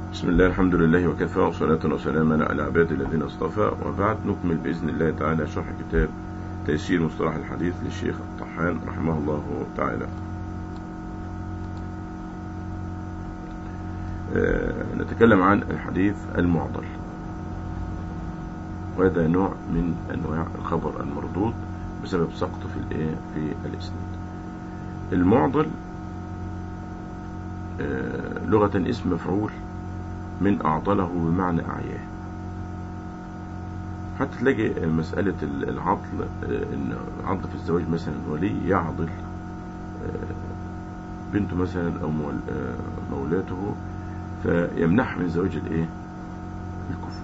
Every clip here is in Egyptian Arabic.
بسم الله الحمد لله وكفى وصلاة وسلاما على عباد الذين اصطفى وبعد نكمل بإذن الله تعالى شرح كتاب تيسير مصطلح الحديث للشيخ الطحان رحمه الله تعالى آه، نتكلم عن الحديث المعضل وهذا نوع من أنواع الخبر المردود بسبب سقط في الايه في الاسناد المعضل آه، لغة اسم مفعول من أعضله بمعنى أعياه حتى تلاقي مسألة العضل إن عضل في الزواج مثلا الولي يعضل بنته مثلا أو مولاته فيمنح من زواج الإيه؟ الكفر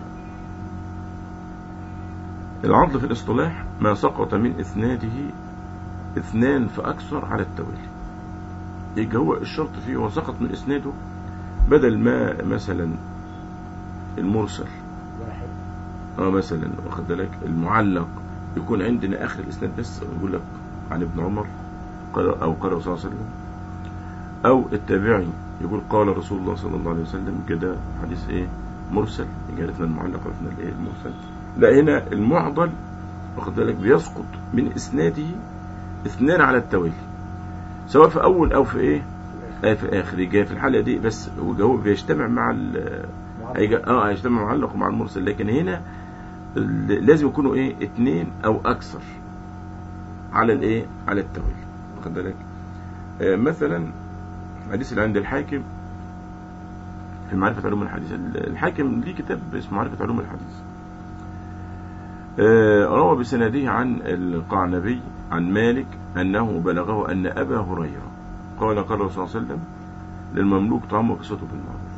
العضل في الاصطلاح ما سقط من إسناده اثنان فأكثر على التوالي يبقى هو الشرط فيه هو سقط من إسناده بدل ما مثلا المرسل واحد اه مثلا واخد بالك المعلق يكون عندنا اخر الاسناد بس يقول لك عن ابن عمر قال او قال صلى الله عليه وسلم او التابعي يقول قال رسول الله صلى الله عليه وسلم كده حديث ايه مرسل عرفنا المعلق عرفنا الايه المرسل لا هنا المعضل واخد بالك بيسقط من اسناده اثنان على التوالي سواء في اول او في ايه آه في اخر يجي في الحاله دي بس وجواب بيجتمع مع ال هيجي اه هيجتمع معلق ومع المرسل لكن هنا لازم يكونوا ايه اتنين او اكثر على الايه على التوالي واخد بالك آه مثلا الحديث اللي عند الحاكم في معرفة علوم الحديث الحاكم ليه كتاب اسمه معرفة علوم الحديث آه روى بسنده عن القعنبي عن مالك أنه بلغه أن أبا هريرة قال قال الرسول صلى الله عليه وسلم للمملوك طعامه وكسوته بالمعروف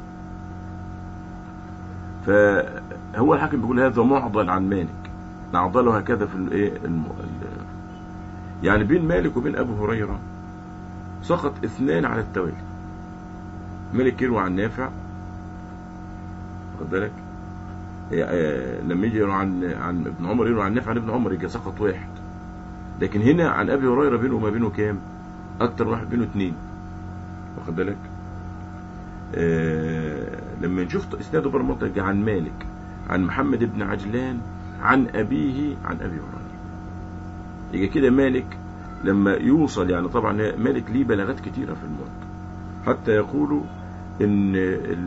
فهو الحاكم بيقول هذا معضل عن مالك نعضله هكذا في الايه الم... يعني بين مالك وبين ابو هريره سقط اثنان على التوالي مالك يروي عن نافع واخد بالك لما يجي يروي عن عن ابن عمر يروي عن نافع عن ابن عمر يجي سقط واحد لكن هنا عن ابي هريره بينه وما بينه كام اكتر واحد بينه اثنين واخد بالك آه لما نشوف اسناده برمطة عن مالك عن محمد بن عجلان عن أبيه عن أبي هريرة يجي كده مالك لما يوصل يعني طبعا مالك ليه بلاغات كتيرة في الموت حتى يقولوا ان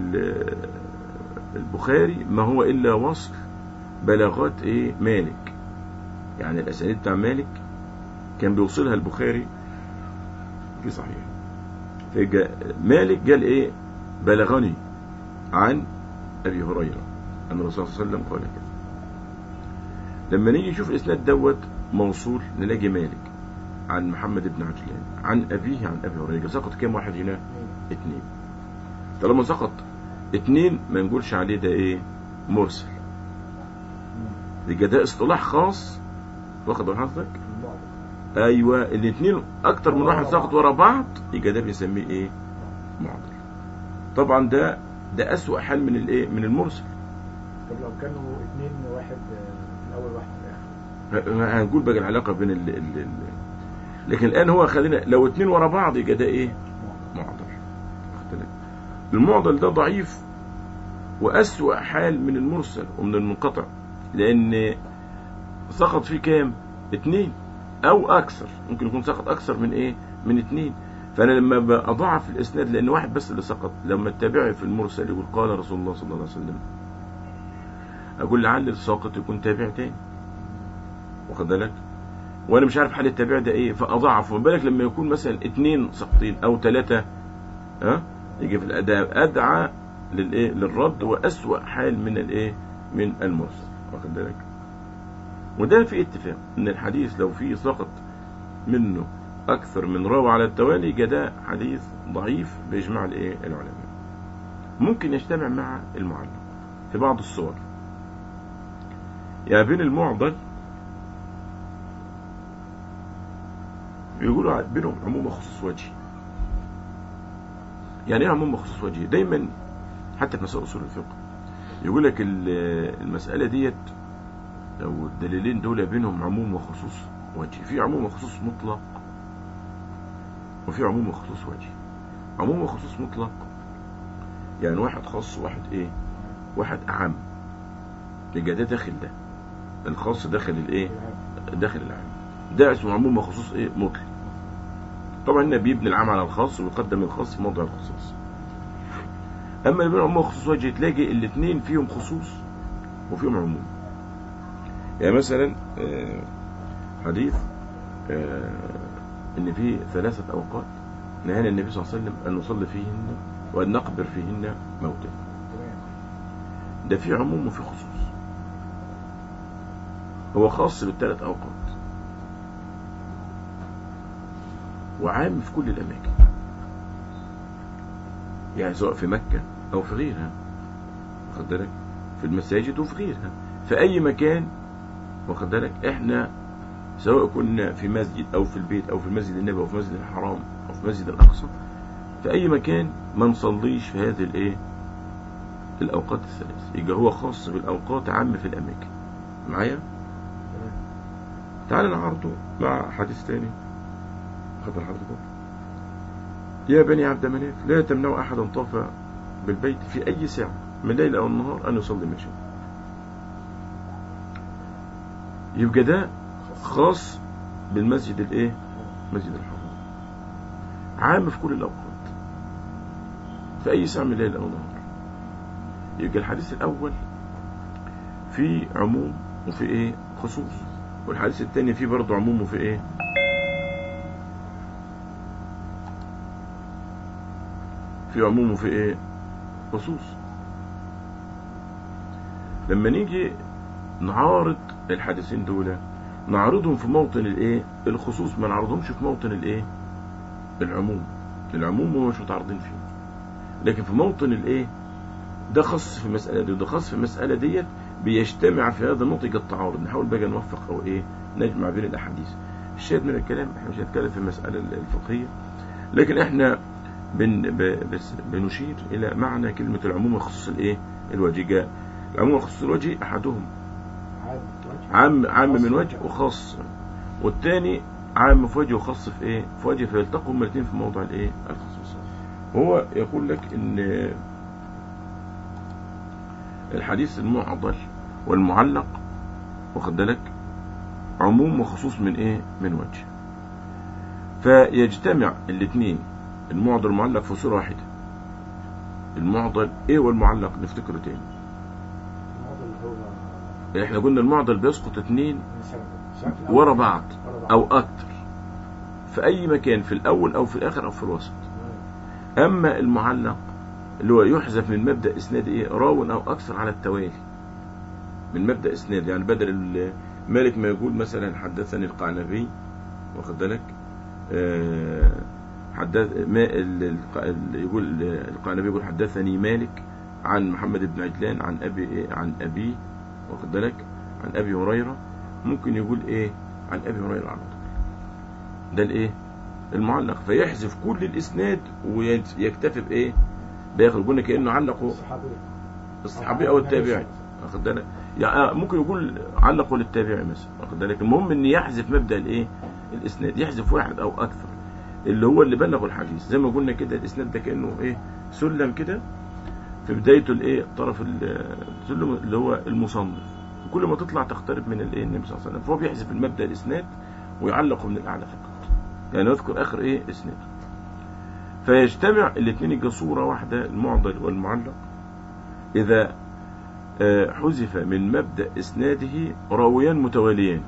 البخاري ما هو إلا وصل بلاغات ايه مالك يعني الأسانيد بتاع مالك كان بيوصلها البخاري في صحيح فجاء مالك قال ايه بلغني عن أبي هريرة أن الرسول صلى الله عليه وسلم قال كذا لما نيجي نشوف الإسناد دوت موصول نلاقي مالك عن محمد بن عجلان عن أبيه عن أبي هريرة سقط كام واحد هنا اتنين طالما سقط اتنين ما نقولش عليه ده ايه مرسل يبقى ده اصطلاح خاص واخد حضرتك ايوه الاثنين اكتر من واحد سقط ورا بعض يبقى ده بنسميه ايه معضل طبعا ده ده أسوأ حال من الايه من المرسل طب لو كانوا اثنين واحد في الاول واحد في الاخر هنقول بقى العلاقه بين ال ال ال لكن الان هو خلينا لو اثنين ورا بعض يبقى ده ايه معضل المعضل ده ضعيف وأسوأ حال من المرسل ومن المنقطع لان سقط فيه كام اثنين او اكثر ممكن يكون سقط اكثر من ايه من اثنين فانا لما اضعف الاسناد لان واحد بس اللي سقط لما التابعي في المرسل يقول قال رسول الله صلى الله عليه وسلم اقول لعل الساقط يكون تابع تاني واخد بالك وانا مش عارف حال التابع ده ايه فاضعف وما بالك لما يكون مثلا اثنين ساقطين او ثلاثه ها يجي في الاداء ادعى للايه للرد واسوا حال من الايه من المرسل واخد بالك وده في اتفاق ان الحديث لو فيه سقط منه أكثر من راوي على التوالي جدا حديث ضعيف بإجماع الإيه العلماء ممكن يجتمع مع المعلق في بعض الصور يعني بين المعضل بيقولوا بينهم عموم وخصوص وجهي يعني ايه عموم وخصوص وجهي دايما حتى في مسائل اصول الفقه يقول لك المسألة ديت لو الدليلين دول بينهم عموم وخصوص وجهي في عموم وخصوص مطلق وفي عموم وخصوص وجهي عموم وخصوص مطلق يعني واحد خاص وواحد ايه واحد اعم يبقى ده داخل ده الخاص داخل الايه داخل العام ده اسمه عموم وخصوص ايه مطلق طبعا هنا بيبني العام على الخاص ويقدم الخاص في موضع الخصوص اما اللي بين عموم وخصوص وجه تلاقي الاثنين فيهم خصوص وفيهم عموم يعني مثلا آه، حديث آه، ان في ثلاثة اوقات نهانا النبي صلى الله عليه وسلم ان نصلي فيهن وان نقبر فيهن موتا تمام ده في عموم وفي خصوص هو خاص بالثلاث اوقات وعام في كل الاماكن يعني سواء في مكة او في غيرها واخد بالك في المساجد وفي غيرها في اي مكان واخد بالك احنا سواء كنا في مسجد او في البيت او في المسجد النبوي او في المسجد الحرام او في المسجد الاقصى في اي مكان ما نصليش في هذه الايه الاوقات الثلاث يبقى هو خاص بالاوقات عام في الاماكن معايا تمام تعال نعرضه مع حديث تاني خبر حضرتك يا بني عبد مناف لا تمنعوا احدا طاف بالبيت في اي ساعه من الليل او النهار ان يصلي ما شاء يبقى ده خاص بالمسجد الايه مسجد الحرام عام في كل الاوقات في اي ساعه من الليل او النهار يبقى الحديث الاول في عموم وفي ايه خصوص والحديث الثاني فيه برضه عموم وفي ايه في عموم وفي ايه خصوص لما نيجي نعارض الحديثين دول نعرضهم في موطن الايه الخصوص ما نعرضهمش في موطن الايه العموم العموم هم مش متعارضين فيه لكن في موطن الايه ده خاص في المسألة دي وده خاص في المسألة ديت بيجتمع في هذا النقطة التعارض نحاول بقى نوفق او ايه نجمع بين الاحاديث الشاهد من الكلام احنا مش هنتكلم في المسألة الفقهية لكن احنا بن ب- بس بنشير الى معنى كلمة العموم وخصوص الايه الوجه جاء العموم وخصوص الوجه احدهم عام وجه. عام عام خاص من وجه وخاص والتاني عام في وجه وخاص في ايه في وجه فيلتقوا هما الاثنين في موضع الايه الخصوص هو يقول لك ان الحديث المعضل والمعلق واخد بالك عموم وخصوص من ايه من وجه فيجتمع الاثنين المعضل والمعلق في صورة واحدة المعضل ايه والمعلق نفتكره تاني الموضوع اللي هو احنا قلنا المعضل بيسقط اثنين من سنة شكل ورا بعض ورا بعض. او اكتر في اي مكان في الاول او في الاخر او في الوسط تمام. اما المعلق اللي هو يحذف من مبدا اسناد ايه راو او اكثر على التوالي من مبدا اسناد يعني بدل ال- مالك ما يقول مثلا حدثني القعنبي واخد بالك آه، حدث ما ال- الق- ال- يقول القعنبي يقول حدثني مالك عن محمد بن عجلان عن ابي إيه عن ابيه واخد بالك عن ابي هريره ممكن يقول ايه عن ابي هريره على طول ده الايه المعلق فيحذف كل الاسناد ويكتفي بايه بياخد قلنا كانه علقه الصحابي الصحابي او التابعي واخد بالك يعني آه، ممكن يقول علقه للتابعي مثلا واخد بالك المهم ان يحذف مبدا الايه الاسناد يحذف واحد او اكثر اللي هو اللي بلغ الحديث زي ما قلنا كده الاسناد ده كانه ايه سلم كده في بدايته الايه طرف ال- السلم اللي هو المصنف وكل ما تطلع تقترب من الايه النبي صلى الله عليه وسلم فهو بيحذف المبدا الاسناد ويعلقه من الاعلى فقط يعني يذكر اخر ايه اسناد فيجتمع الاثنين يبقى صوره واحده المعضل والمعلق اذا آه، حذف من مبدا اسناده راويان متواليان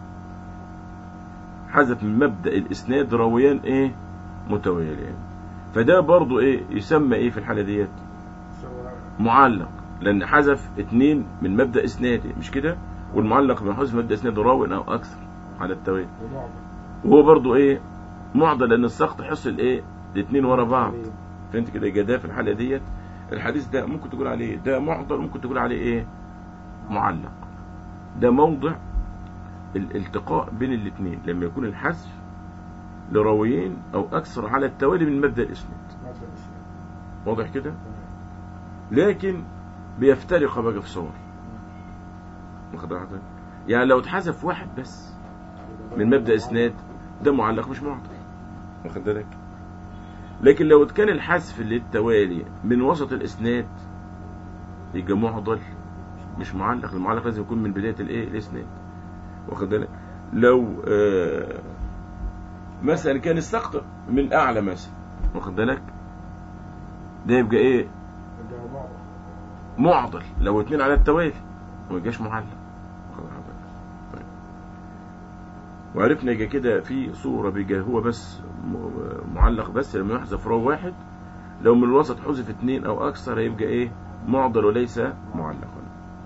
حذف من مبدا الاسناد راويان ايه متواليان فده برضو ايه يسمى ايه في الحاله ديت صور معلق لان حذف اتنين من مبدا اسناده مش كده والمعلق من حذف مبدا اسناده راوي او اكثر على التوالي ومعضل وهو برضو ايه معضل لان السقط حصل ايه الاثنين ورا بعض فهمت كده يبقى ده في الحاله ديت الحديث ده ممكن تقول عليه ده معضل ممكن تقول عليه ايه معلق ده موضع الالتقاء بين الاثنين لما يكون الحذف لراويين او اكثر على التوالي من مبدا الاسناد مبدأ الإسلام واضح كده تمام. لكن بيفترق بقى في صور واخد بالك؟ يعني لو اتحذف واحد بس من مبدا اسناد ده معلق مش معضل واخد بالك لكن لو كان الحذف للتوالي من وسط الاسناد يبقى معضل مش معلق المعلق لازم يكون من بدايه الايه الاسناد واخد بالك لو آه مثلا كان السقط من اعلى مثلا واخد بالك ده يبقى ايه ده معضل معضل لو اتنين على التوالي ما يبقاش معلق واخد حضرتك طيب. وعرفنا يبقى كده في صورة بيجي هو بس م- معلق بس لما يحذف راو واحد لو من الوسط حذف اتنين او اكثر هيبقى ايه معضل وليس معلقا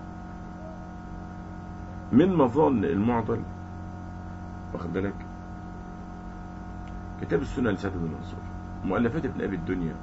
من مظان المعضل واخد بالك كتاب السنة لسعد بن منصور مؤلفات ابن ابي الدنيا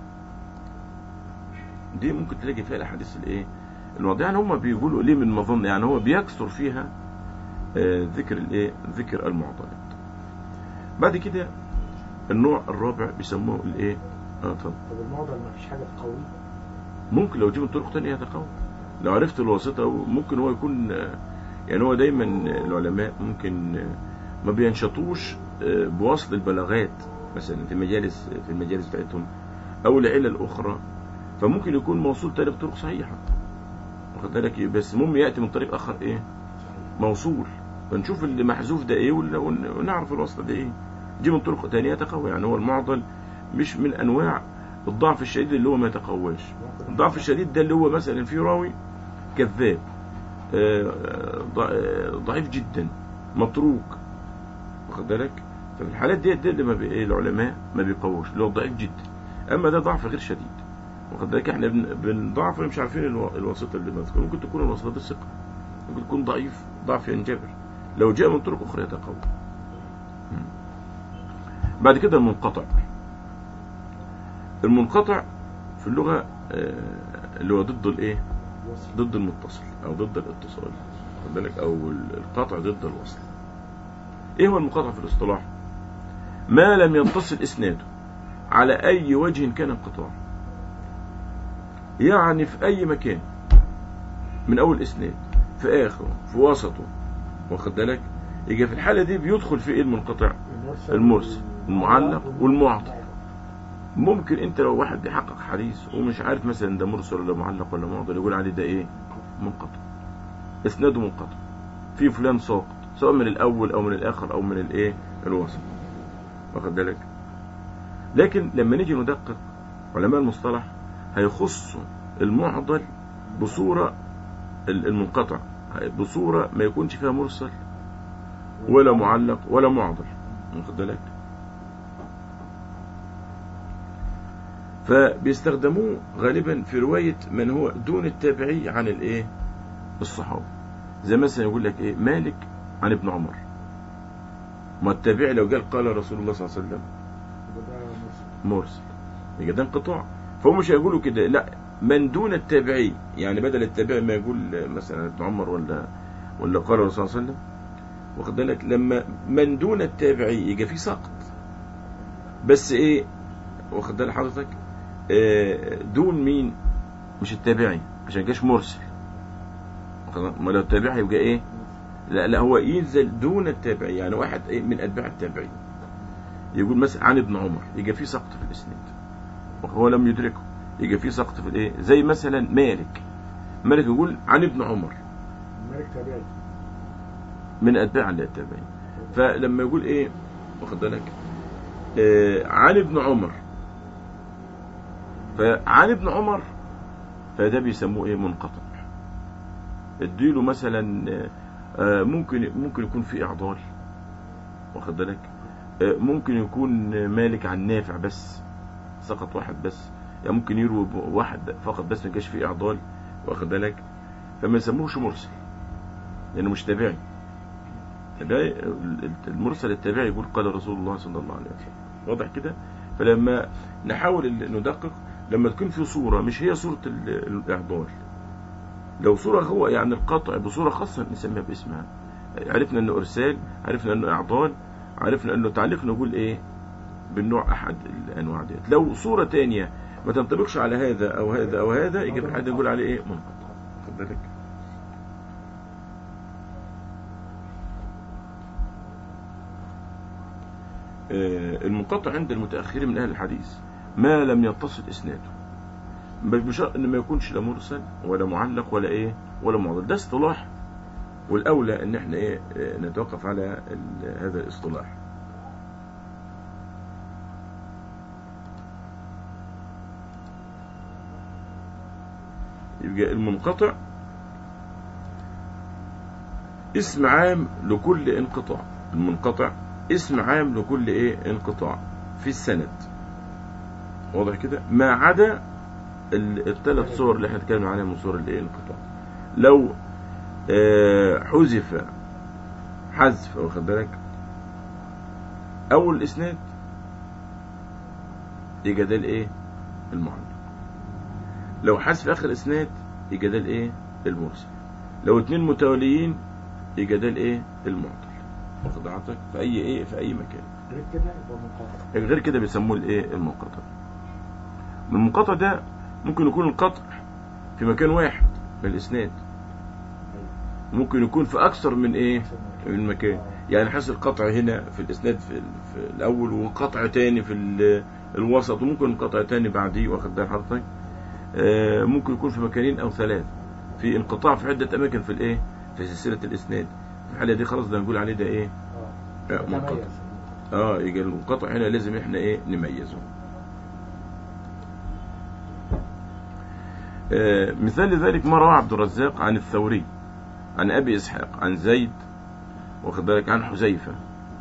دي ممكن تلاقي فيها الاحاديث الايه الواضحه يعني هم بيقولوا ليه من مظن يعني هو بيكثر فيها آه، ذكر الايه ذكر المعضلات بعد كده النوع الرابع بيسموه الايه اه طب طب المعضل ما فيش حاجه تقويه ممكن لو جيب طرق تانية يتقوى لو عرفت الواسطة ممكن هو يكون آه، يعني هو دايما العلماء ممكن آه، ما بينشطوش آه، بوصل البلاغات مثلا في المجالس في المجالس بتاعتهم او العلل الاخرى فممكن يكون موصول تاني بطرق صحيحة واخد بالك إيه؟ بس المهم ياتي من طريق اخر ايه موصول فنشوف اللي محذوف ده ايه ون- ون- ونعرف الوصلة ده ايه دي من طرق تانية تقوى يعني هو المعضل مش من انواع الضعف الشديد اللي هو ما يتقواش ممكن الضعف الشديد ده اللي هو مثلا في راوي كذاب آه، ض- آه، ضعيف جدا متروك واخد بالك ففي الحالات ديت ده اللي ما بي... إيه العلماء ما بيقووش اللي هو ضعيف جدا اما ده ضعف غير شديد واخد بالك احنا بن... بنضعف مش عارفين الو... الواسطه اللي مذكور ممكن تكون الواسطه دي ثقه ممكن تكون ضعيف ضعف ينجبر لو جاء من طرق اخرى يتقوى مم. بعد كده المنقطع المنقطع في اللغه آه، اللي هو ضد الايه الوصف. ضد المتصل او ضد الاتصال خد بالك او القطع ضد الوصل ايه هو المقاطعة في الاصطلاح ما لم يتصل اسناده على اي وجه كان انقطاع يعني في اي مكان من اول اسناد في اخره في وسطه واخد بالك يجي في الحالة دي بيدخل في ايه المنقطع المرسل المرسل، المعلق والمعطل. المعطل. ممكن انت لو واحد بيحقق حديث ومش عارف مثلا ده مرسل ولا معلق ولا معضل يقول عليه ده ايه منقطع اسناده منقطع في فلان ساقط سواء من الاول او من الاخر او من الايه الوسط واخد بالك لكن لما نيجي ندقق علماء المصطلح هيخصوا المعضل بصورة ال- المنقطع بصورة ما يكونش فيها مرسل ولا معلق ولا معضل واخد بالك فبيستخدموه غالبا في رواية من هو دون التابعي عن الايه الصحابة زي مثلا يقول لك ايه مالك عن ابن عمر ما التابعي لو قال قال رسول الله صلى الله عليه وسلم يبقى ده مرسل مرسل يبقى ده انقطاع فهم مش هيقولوا كده لا من دون التابعي يعني بدل التابعي ما يقول مثلا ابن عمر ولا ولا قال الرسول صلى الله عليه وسلم واخد بالك لما من دون التابعي يبقى في سقط بس ايه واخد بالك حضرتك آه، دون مين مش التابعي عشان كاش مرسل واخد- ما لو التابعي يبقى ايه لا لا هو ينزل دون التابعي يعني واحد إيه من اتباع التابعي يقول مثلا عن ابن عمر يبقى في سقط في الاسناد وهو لم يدركه يبقى في سقط في الايه زي مثلا مالك مالك يقول عن ابن عمر الملك تابعي من اتباع التابعين فلما يقول ايه واخد بالك آه عن ابن عمر فعن ابن عمر فده بيسموه ايه منقطع اديله مثلا آه، آه، ممكن ممكن يكون في اعضال واخد بالك آه، ممكن يكون آه، مالك عن نافع بس سقط واحد بس يعني ممكن يروي ب- واحد فقط بس ما جاش فيه اعضال واخد بالك فما يسموهش مرسل لانه مش تابعي ده المرسل التابعي يقول قال رسول الله صلى الله عليه وسلم واضح كده فلما نحاول ال- ندقق لما تكون في صورة مش هي صورة ال- الإعضال لو صورة هو يعني القطع بصورة خاصة نسميها باسمها عرفنا انه ارسال عرفنا انه اعضال عرفنا انه تعليق نقول ايه بالنوع احد الانواع ديت لو صورة تانية ما تنطبقش على هذا او هذا او هذا يجي في الحد نقول عليه ايه منقطع خد بالك آه، المنقطع عند المتأخرين من أهل الحديث ما لم يتصل اسناده بل بشرط ان ما يكونش لا مرسل ولا معلق ولا ايه ولا معضل ده اصطلاح والاولى ان احنا ايه آه، نتوقف على ال- هذا الاصطلاح يبقى المنقطع اسم عام لكل انقطاع المنقطع اسم عام لكل ايه انقطاع في السند واضح كده ما عدا ال- الثلاث صور اللي احنا اتكلمنا عليها من صور الايه الانقطاع لو آه، حذف حذف واخد بالك اول الاسناد يبقى ده الايه المعلق لو حذف اخر الاسناد يبقى ده الايه المرسل لو اتنين متواليين يبقى ده الايه المعضل واخد عطك في اي ايه في اي مكان غير كده يبقى منقطع غير كده بيسموه الايه المنقطع المنقطع ده ممكن يكون القطع في مكان واحد من الاسناد أيوة. ممكن يكون في اكثر من ايه أحسن من مكان آه. يعني حصل قطع هنا في الاسناد في, في الاول وقطع تاني في ال- الوسط وممكن قطع تاني بعديه واخد بال حضرتك آه، ممكن يكون في مكانين او ثلاث في انقطاع في عده اماكن في الايه في سلسله الاسناد في الحاله دي خلاص ده نقول عليه ده ايه اه آه، منقطع تميز. اه يبقى المنقطع هنا لازم احنا ايه نميزه آه مثال لذلك ما روى عبد الرزاق عن الثوري عن ابي اسحاق عن زيد واخد بالك عن حذيفه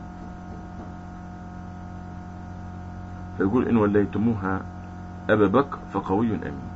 فيقول ان وليتموها ابا بكر فقوي امين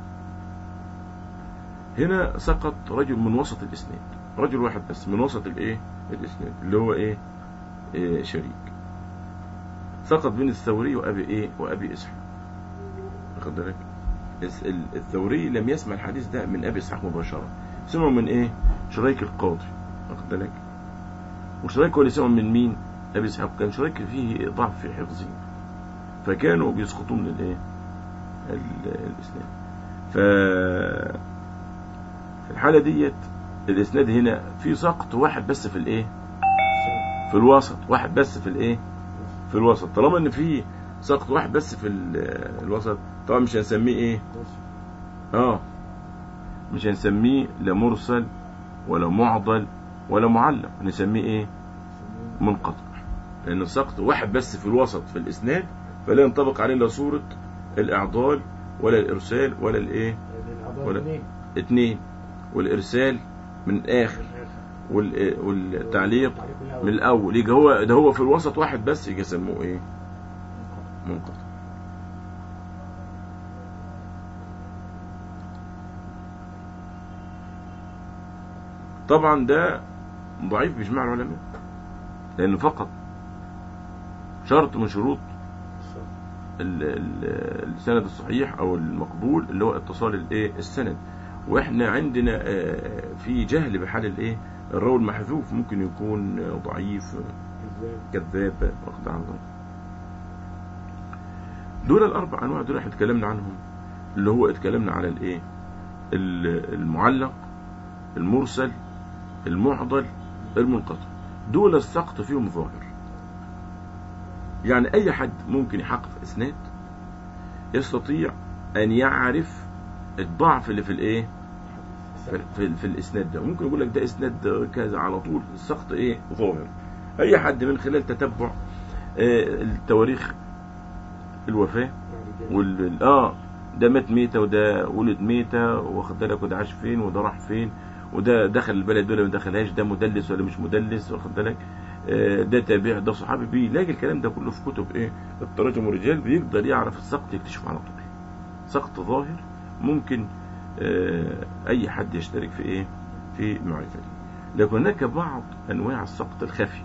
هنا سقط رجل من وسط الاسناد رجل واحد بس من وسط الايه الاسناد اللي هو ايه, إيه شريك سقط بين الثوري وابي ايه وابي اسحاق واخد بالك الس- ال- الثوري لم يسمع الحديث ده من ابي اسحاق مباشره سمعه من ايه شريك القاضي واخد بالك وشريك هو اللي سمعه من مين ابي اسحاق كان شريك فيه ضعف في حفظه فكانوا بيسقطوا من الايه ال- الاسناد ف في الحاله ديت الاسناد هنا في سقط واحد بس في الايه في الوسط واحد بس في الايه في الوسط طالما ان في سقط واحد بس في ال- الوسط طبعا مش هنسميه ايه اه مش هنسميه لا مرسل ولا معضل ولا معلق نسميه ايه منقطع لان السقط واحد بس في الوسط في الاسناد فلا ينطبق عليه لا صورة الاعضال ولا الارسال ولا الايه الأعضاء ولا- الاثنين اتنين والارسال من الاخر وال- والتعليق من الاول يجي هو ده هو في الوسط واحد بس يجي يسموه ايه منقطع طبعا ده ضعيف بإجماع العلماء لأنه فقط شرط من شروط ال- ال- السند الصحيح أو المقبول اللي هو اتصال الايه السند واحنا عندنا آه، في جهل بحال الايه الراوي المحذوف ممكن يكون آه، ضعيف كذاب كذاب واخد عنه دول الاربع انواع دول احنا اتكلمنا عنهم اللي هو اتكلمنا على الايه ال- المعلق المرسل المعضل المنقطع دول السقط فيهم ظاهر يعني اي حد ممكن يحقق اسناد يستطيع ان يعرف الضعف اللي في الايه في, في, في الاسناد ده ممكن يقول لك ده اسناد كذا على طول السقط ايه ظاهر اي حد من خلال تتبع آه، التواريخ الوفاه وال اه ده مات ميتة وده ولد ميتة واخد بالك وده عاش فين وده راح فين وده دخل البلد ولا ما دخلهاش ده مدلس ولا مش مدلس واخد بالك آه، ده تابع ده صحابي بيلاقي الكلام ده كله في كتب ايه التراجم والرجال بيقدر يعرف السقط يكتشفه على طول سقط ظاهر ممكن آه، اي حد يشترك في ايه في معرفته لكن هناك بعض انواع السقط الخفي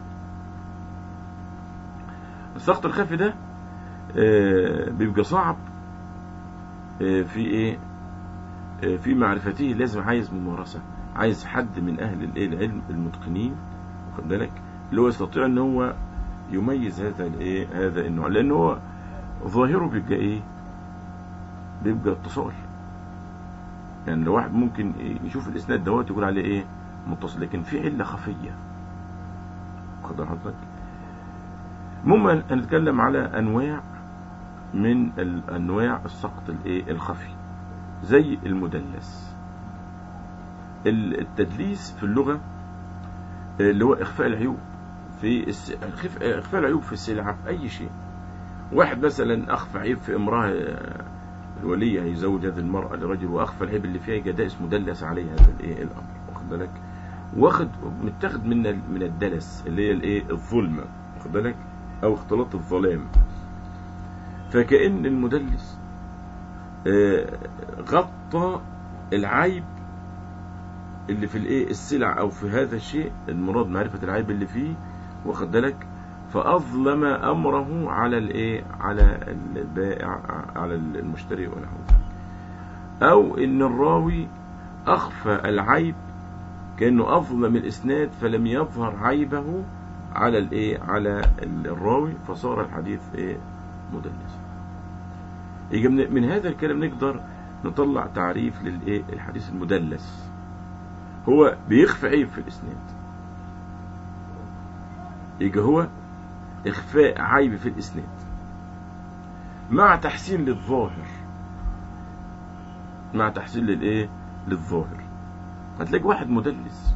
السقط الخفي ده آه، بيبقى صعب آه، في ايه آه، في معرفته لازم عايز ممارسة عايز حد من اهل الايه العلم المتقنين واخد بالك اللي هو يستطيع ان هو يميز هذا الايه هذا النوع لان هو ظاهره بيبقى ايه بيبقى اتصال يعني لو واحد ممكن يشوف الاسناد دوت يقول عليه ايه متصل لكن في عله خفيه واخد بال حضرتك المهم هنتكلم على انواع من الأنواع السقط الإيه الخفي زي المدلس ال- التدليس في اللغة اللي هو إخفاء العيوب في الس... خف- إخفاء العيوب في السلعة في أي شيء واحد مثلا أخفى عيب في امرأة آه، الولي هيزوج هذه المرأة لرجل وأخفى العيب اللي فيها يبقى ده اسمه دلس عليه هذا الإيه الأمر واخد بالك واخد متاخد من ال- من الدلس اللي هي الإيه الظلمة واخد بالك أو اختلاط الظلام فكأن المدلس آه، غطى العيب اللي في الايه السلع او في هذا الشيء المراد معرفة العيب اللي فيه واخد بالك فأظلم أمره على الايه على البائع على المشتري ونحو ذلك أو إن الراوي أخفى العيب كأنه أظلم الإسناد فلم يظهر عيبه على الايه على الراوي فصار الحديث ايه مدلس يجي من, من هذا الكلام نقدر نطلع تعريف للايه الحديث المدلس هو بيخفي عيب في الاسناد يجي هو اخفاء عيب في الاسناد مع تحسين للظاهر مع تحسين للايه للظاهر هتلاقي واحد مدلس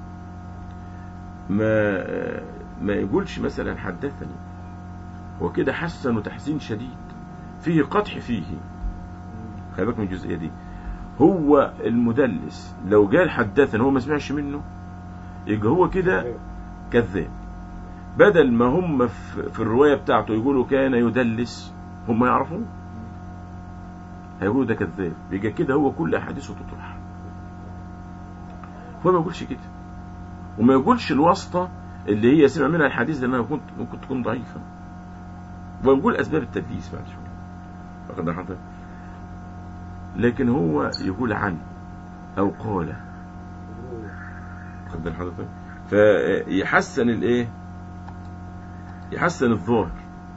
ما ما يقولش مثلا حدثني وكده حسن تحسين شديد فيه قدح فيه خلي بالك من الجزئيه دي هو المدلس لو قال حدثنا هو ما سمعش منه يبقى هو كده كذاب بدل ما هم في في الروايه بتاعته يقولوا كان يدلس هم يعرفون هيقولوا ده كذاب يبقى كده هو كل احاديثه تطرح هو ما يقولش كده وما يقولش الواسطه اللي هي سمع منها الحديث لانها ممكن ممكن تكون ضعيفه ويقول اسباب التدليس بعد شويه واخد بالك حضرتك؟ لكن هو يقول عن او قال واخد بال حضرتك فيحسن الايه يحسن الظاهر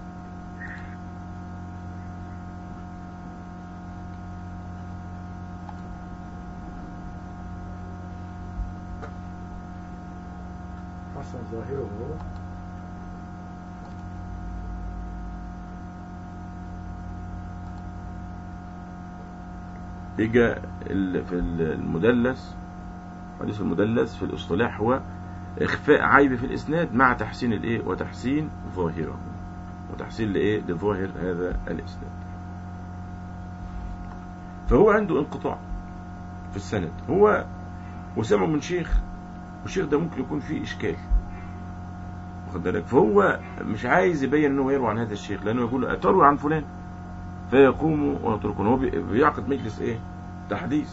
حسن ظاهره هو يجي ال- في المدلس حديث المدلس في الاصطلاح هو اخفاء عيب في الاسناد مع تحسين الايه وتحسين ظاهره وتحسين لايه لظاهر هذا الاسناد فهو عنده انقطاع في السند هو وسمعه من شيخ والشيخ ده ممكن يكون فيه اشكال واخد بالك فهو مش عايز يبين انه يروي عن هذا الشيخ لانه يقول اتروي عن فلان فيقوم ويتركون هو بي- بيعقد مجلس ايه تحديث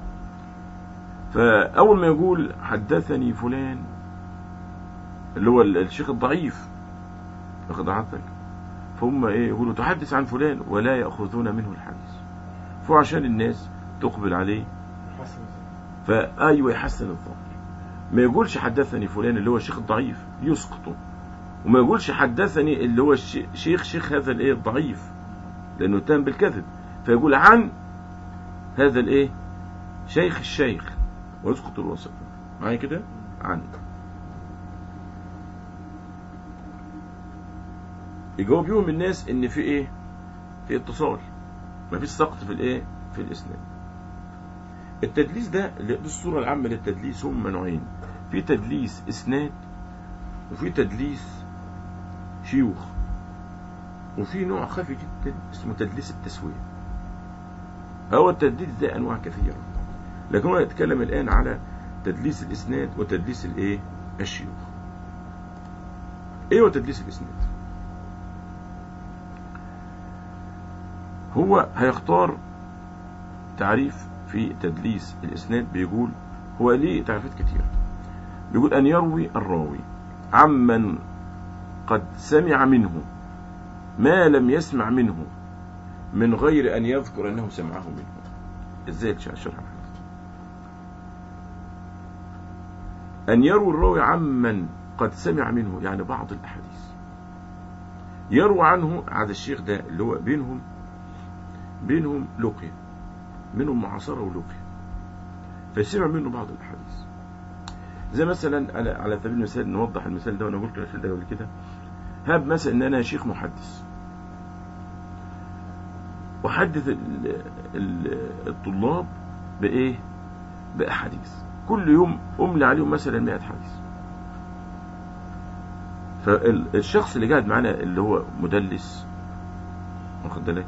فاول ما يقول حدثني فلان اللي هو ال- الشيخ الضعيف واخد حضرتك فهم ايه يقولوا تحدث عن فلان ولا ياخذون منه الحديث فعشان الناس تقبل عليه حسن فايوه يحسن الظاهر ما يقولش حدثني فلان اللي هو الشيخ الضعيف يسقطه وما يقولش حدثني اللي هو الشي- شيخ شيخ هذا الايه الضعيف لانه اتهم بالكذب فيقول عن هذا الايه شيخ الشيخ ويسقط الوسط معايا كده عن يجاوب يوم الناس ان في ايه في اتصال ما فيش سقط في الايه في الاسناد التدليس ده اللي- دي الصورة العامة للتدليس هم نوعين في تدليس اسناد وفي تدليس شيوخ وفي نوع خفي جدا اسمه تدليس التسوية هو التدليس ده انواع كثيرة لكن هو يتكلم الان على تدليس الاسناد وتدليس الايه الشيوخ ايه هو تدليس الاسناد هو هيختار تعريف في تدليس الإسناد بيقول هو ليه تعريفات كتيرة بيقول أن يروي الراوي عمن قد سمع منه ما لم يسمع منه من غير أن يذكر أنه سمعه منه إزاي شرح أن يروي الراوي عمن قد سمع منه يعني بعض الأحاديث يروي عنه هذا الشيخ ده اللي هو بينهم بينهم لقي منهم معاصرة ولقي فسمع منه بعض الأحاديث زي مثلا على على سبيل المثال نوضح المثال ده وانا قلت المثال ده قبل كده هاب مثلا ان انا شيخ محدث احدث ال- ال- الطلاب بايه باحاديث كل يوم املي عليهم مثلا 100 حديث فالشخص اللي قاعد معانا اللي هو مدلس واخد بالك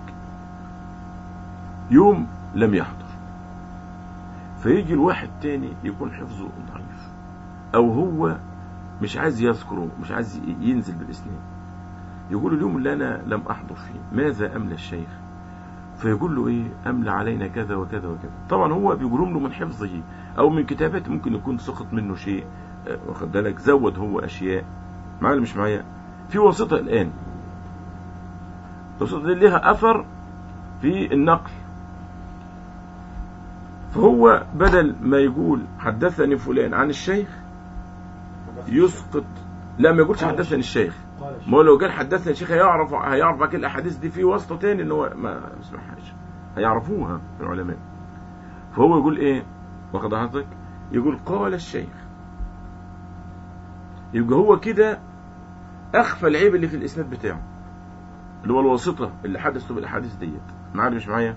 يوم لم يحضر فيجي الواحد تاني يكون حفظه ضعيف او هو مش عايز يذكره مش عايز ينزل بالاسناد يقول اليوم اللي انا لم احضر فيه ماذا املى الشيخ فيقول له ايه املى علينا كذا وكذا وكذا طبعا هو بيقولهم له من حفظه او من كتابته ممكن يكون سقط منه شيء آه، واخد بالك زود هو اشياء معايا ولا مش معايا في واسطه الان الواسطه دي لها اثر في النقل فهو بدل ما يقول حدثني فلان عن الشيخ يسقط لا ما يقولش حدثني الشيخ قال الشيخ. ما هو لو قال حدثني الشيخ هيعرف هيعرف اكيد الاحاديث دي في واسطه تاني ان هو ما يسمعهاش هيعرفوها العلماء فهو يقول ايه واخد حضرتك يقول قال الشيخ يبقى هو كده اخفى العيب اللي في الاسناد بتاعه اللي هو الواسطه اللي حدثته بالاحاديث ديت معايا مش معايا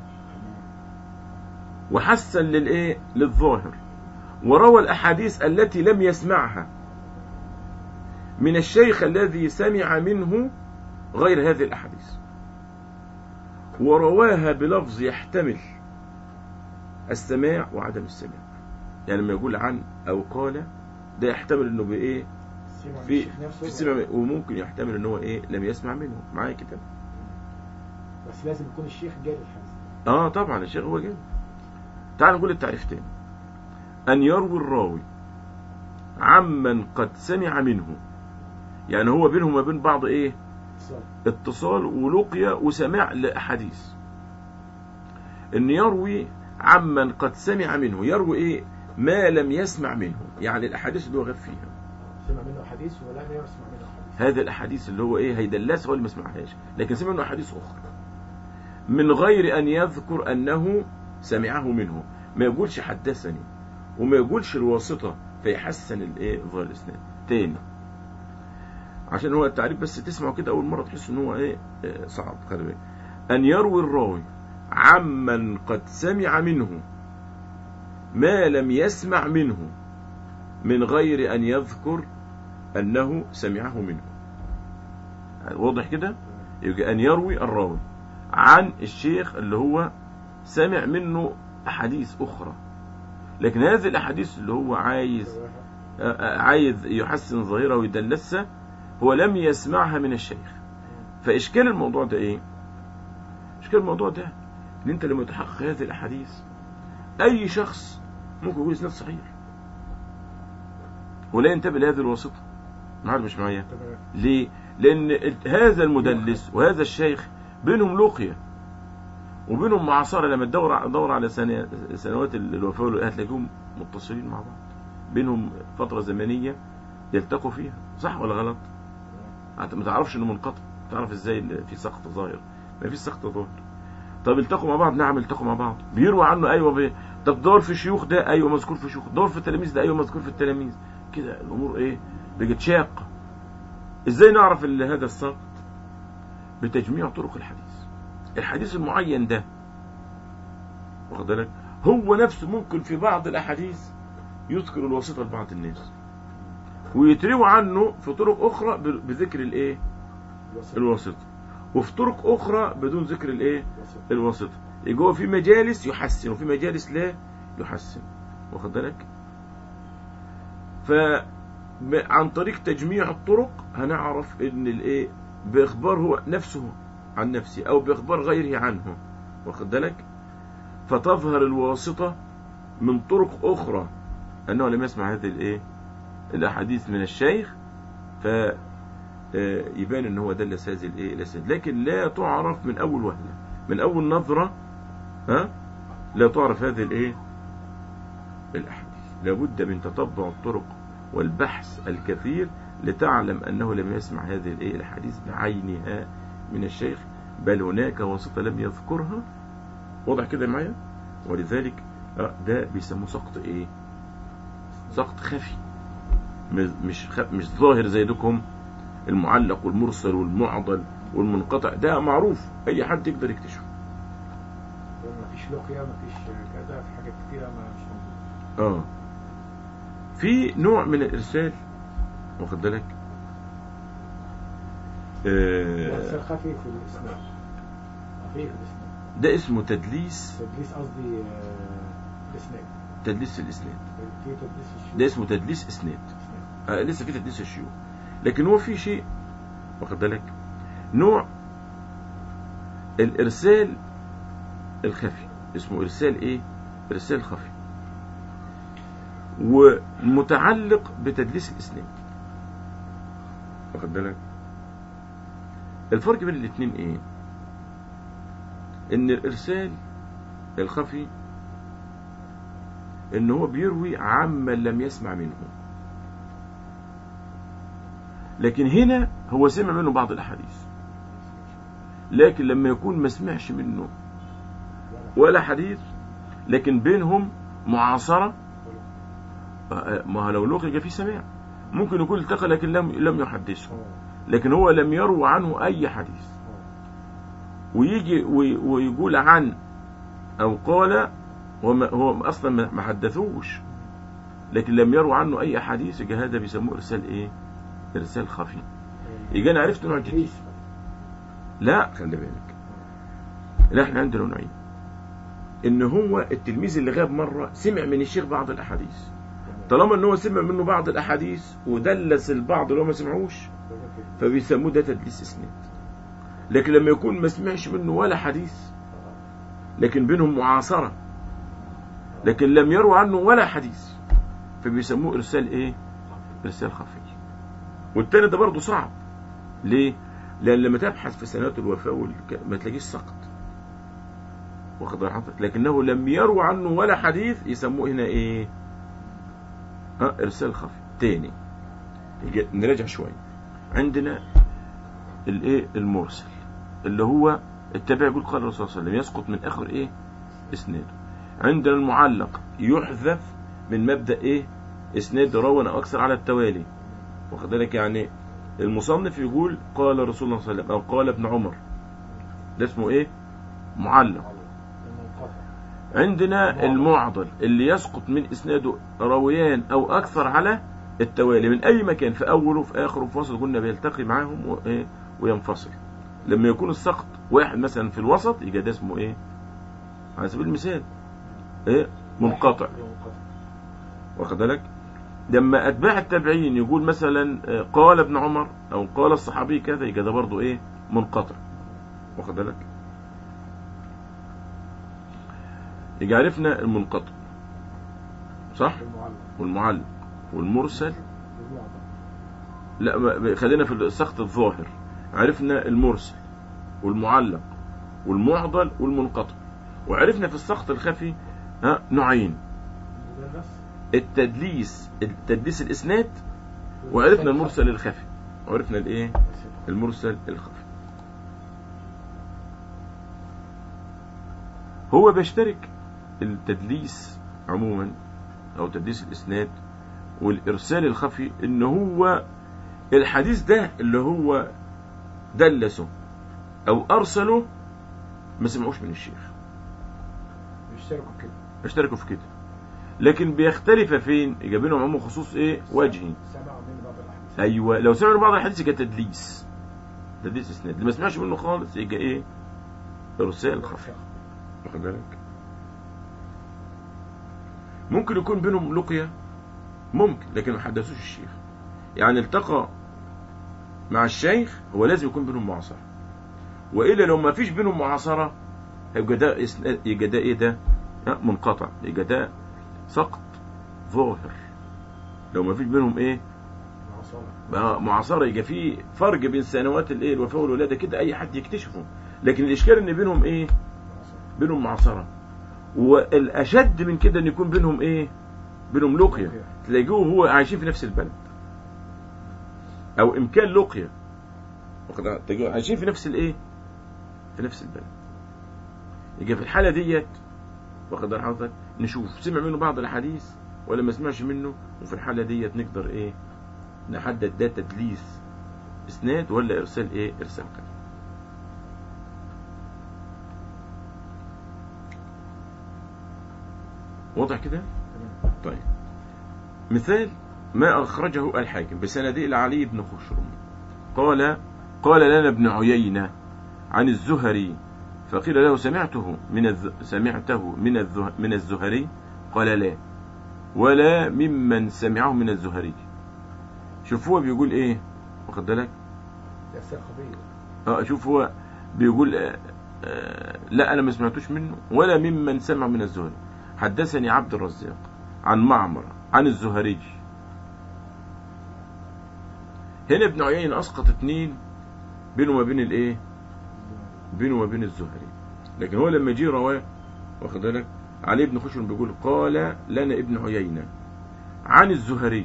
وحسن للايه للظاهر وروى الاحاديث التي لم يسمعها من الشيخ الذي سمع منه غير هذه الاحاديث ورواها بلفظ يحتمل السماع وعدم السماع يعني لما يقول عن او قال ده يحتمل انه بايه سمع من في الشيخ نفسه في السمع وممكن يحتمل ان هو ايه لم يسمع منه معايا كده بس لازم يكون الشيخ جاي الحديث اه طبعا الشيخ هو جاي تعال نقول التعريف تاني ان يروي الراوي عمن قد سمع منه يعني هو بينهم وبين بعض ايه اتصال اتصال ولقيا وسماع لاحاديث ان يروي عمن قد سمع منه يروي ايه ما لم يسمع منه يعني الاحاديث اللي هو غاب فيها سمع منه حديث ولا لا يسمع منه حديث هذه الاحاديث اللي هو ايه هيدلسها هو اللي ما سمعهاش لكن سمع منه احاديث اخرى من غير ان يذكر انه سمعه منه ما يقولش حدثني وما يقولش الواسطه فيحسن الايه ظاهر الاسناد تاني عشان هو التعريف بس تسمعه كده اول مره تحس ان هو ايه آه، صعب خلي بالك ان يروي الراوي عمن قد سمع منه ما لم يسمع منه من غير ان يذكر أنه سمعه منه واضح كده يبقى أن يروي الراوي عن الشيخ اللي هو سمع منه أحاديث أخرى لكن هذه الأحاديث اللي هو عايز آه، آه، عايز يحسن ظاهرها ويدلسها هو لم يسمعها من الشيخ فإشكال الموضوع ده إيه إشكال الموضوع ده إن أنت لما تحقق هذه الأحاديث أي شخص ممكن يقول إسناد صحيح ولا ينتبه لهذه الواسطة معاك مش معايا تمام ليه؟ لأن ال- هذا المدلس وهذا الشيخ بينهم لقية وبينهم معاصرة لما تدور دور على سنة سنوات ال- الوفاة والولاء هتلاقيهم متصلين مع بعض بينهم فترة زمنية يلتقوا فيها صح ولا غلط؟ أنت ما تعرفش إنه منقطع تعرف إزاي إن في سقط ظاهر ما فيش سقط ظاهر طب التقوا مع بعض نعم التقوا مع بعض بيروى عنه أيوه بي... طب دور في الشيوخ ده أيوه مذكور في الشيوخ دور في التلاميذ ده أيوه مذكور في التلاميذ كده الأمور إيه بقت شاقة ازاي نعرف ان هذا السقط بتجميع طرق الحديث الحديث المعين ده واخد بالك هو نفسه ممكن في بعض الاحاديث يذكر الواسطه لبعض الناس ويتروى عنه في طرق اخرى ب- بذكر الايه الوسط الواسطه وفي طرق اخرى بدون ذكر الايه الوسط. الواسطه يبقى هو في مجالس يحسن وفي مجالس لا يحسن واخد بالك ف ب- عن طريق تجميع الطرق هنعرف ان الايه باخبار هو نفسه عن نفسه او باخبار غيره عنه واخد بالك فتظهر الواسطه من طرق اخرى انه لم يسمع هذه الايه الاحاديث من الشيخ ف آه، يبان ان هو دلس هذه الايه الاسناد لكن لا تعرف من اول وهله من اول نظره ها لا تعرف هذه الايه الاحاديث لابد من تتبع الطرق والبحث الكثير لتعلم انه لم يسمع هذه الايه الاحاديث بعينها من الشيخ بل هناك واسطه لم يذكرها واضح كده معايا ولذلك آه، ده بيسموه سقط ايه سقط خفي مش مش خ- مش ظاهر زي دكم المعلق والمرسل والمعضل والمنقطع ده معروف اي حد يقدر يكتشفه مفيش لقيا مفيش كذا في حاجات كتيرة ما مش موجودة اه في نوع من الارسال واخد بالك الإرسال آه خفي في الإسناد خفي في الإسناد ده اسمه تدليس تدليس قصدي آه، الإسناد تدليس الاسناد في تدليس الشيوخ ده اسمه تدليس اسناد إسناد. آه لسه في تدليس الشيوخ لكن هو في شيء واخد بالك نوع الارسال الخفي اسمه ارسال ايه ارسال خفي ومتعلق بتدليس الاسناد واخد بالك الفرق بين الاثنين ايه ان الارسال الخفي ان هو بيروي عمن لم يسمع منه لكن هنا هو سمع منه بعض الاحاديث لكن لما يكون ما سمعش منه ولا حديث لكن بينهم معاصرة آه، ما هو لو لقي يبقى في سماع ممكن يكون التقى لكن لم لم يحدثه آه، لكن هو لم يروى عنه أي حديث آه. ويجي وي- ويقول عن أو قال هو ما- هو أصلا ما ما حدثوش لكن لم يروى عنه أي حديث يبقى هذا بيسموه إرسال إيه؟ إرسال خفي يبقى أنا عرفت نوع جديد تدليس. لا خلي بالك لا احنا عندنا نوعين ان هو التلميذ اللي غاب مره سمع من الشيخ بعض الاحاديث طالما ان هو سمع منه بعض الاحاديث ودلس البعض اللي هو ما سمعوش فبيسموه ده تدليس اسناد لكن لما يكون ما سمعش منه ولا حديث لكن بينهم معاصره لكن لم يروى عنه ولا حديث فبيسموه ارسال ايه ارسال خفي والتاني ده برضه صعب ليه لان لما تبحث في سنوات الوفاه والك... ما تلاقيش سقط واخد بال حضرتك لكنه لم يروى عنه ولا حديث يسموه هنا ايه ها ارسال خفي تاني يجي- نراجع شويه عندنا الايه المرسل اللي هو التابع يقول قال الرسول صلى الله عليه وسلم يسقط من اخر ايه اسناده عندنا المعلق يحذف من مبدا ايه اسناد روى او اكثر على التوالي واخد بالك يعني المصنف يقول قال رسول الله صلى الله عليه وسلم او قال ابن عمر ده اسمه ايه معلق المنقطع. عندنا المعضل اللي يسقط من اسناده راويان او اكثر على التوالي من اي مكان في اوله في اخره في وسط قلنا بيلتقي معاهم وإيه وينفصل لما يكون السقط واحد مثلا في الوسط يبقى ده اسمه ايه على سبيل المثال ايه منقطع منقطع. واخد بالك لما اتباع التابعين يقول مثلا آه، قال ابن عمر او قال الصحابي كذا يبقى ده برضه ايه منقطع واخد بالك يبقى عرفنا المنقطع صح المعلق والمعلق والمرسل والمعضل. لا ما- خلينا في السقط الظاهر عرفنا المرسل والمعلق والمعضل والمنقطع وعرفنا في السقط الخفي ها نوعين المدلس التدليس التدليس الاسناد وعرفنا المرسل الخفي وعرفنا الايه المرسل الخفي هو بيشترك التدليس عموما او تدليس الاسناد والارسال الخفي ان هو الحديث ده اللي هو دلسه او ارسله ما سمعوش من الشيخ بيشتركوا كده اشتركوا في كده لكن بيختلف فين يبقى بينهم عموم خصوص ايه وجهي سمعوا من بعض الاحاديث ايوه لو سمعوا بعض الحديث يبقى تدليس تدليس اسناد اللي ما سمعش منه خالص يبقى ايه ارسال خفي واخد بالك ممكن يكون بينهم لقيا ممكن لكن ما حدثوش الشيخ يعني التقى مع الشيخ هو لازم يكون بينهم معاصرة والا لو ما فيش بينهم معاصرة يبقى ده إسنا- يبقى ده ايه ده ها، منقطع يبقى ده سقط ظاهر لو ما فيش بينهم ايه معصرة بقى معاصرة يبقى في فرق بين سنوات الايه الوفاة والولادة كده اي حد يكتشفه لكن الاشكال ان بينهم ايه معصرة بينهم معصرة والاشد من كده ان يكون بينهم ايه بينهم لقيا تلاقوه هو عايشين في نفس البلد او امكان لقيا واخد بالك؟ تلاقوه عايشين في نفس الايه في نفس البلد يبقى في الحالة ديت واخد بال حضرتك نشوف سمع منه بعض الحديث ولا ما سمعش منه وفي الحالة ديت نقدر ايه نحدد ده تدليس اسناد ولا ارسال ايه ارسال قلب واضح كده تمام طيب مثال ما أخرجه الحاكم بسنده إلى علي بن خشرم قال قال لنا ابن عيينة عن الزهري فقيل له سمعته من الز... سمعته من الزه... من الزهري قال لا ولا ممن سمعه من الزهري شوف هو بيقول ايه واخد بالك ده خبير اه شوف هو بيقول آه آه لا انا ما سمعتوش منه ولا ممن سمع من الزهري حدثني عبد الرزاق عن معمر عن الزهري هنا ابن عيينة اسقط اتنين بينه وما بين الايه بينه وما بين الزهري لكن هو لما جه رواه واخد بالك علي بن خشرم بيقول قال لنا ابن عيينة عن الزهري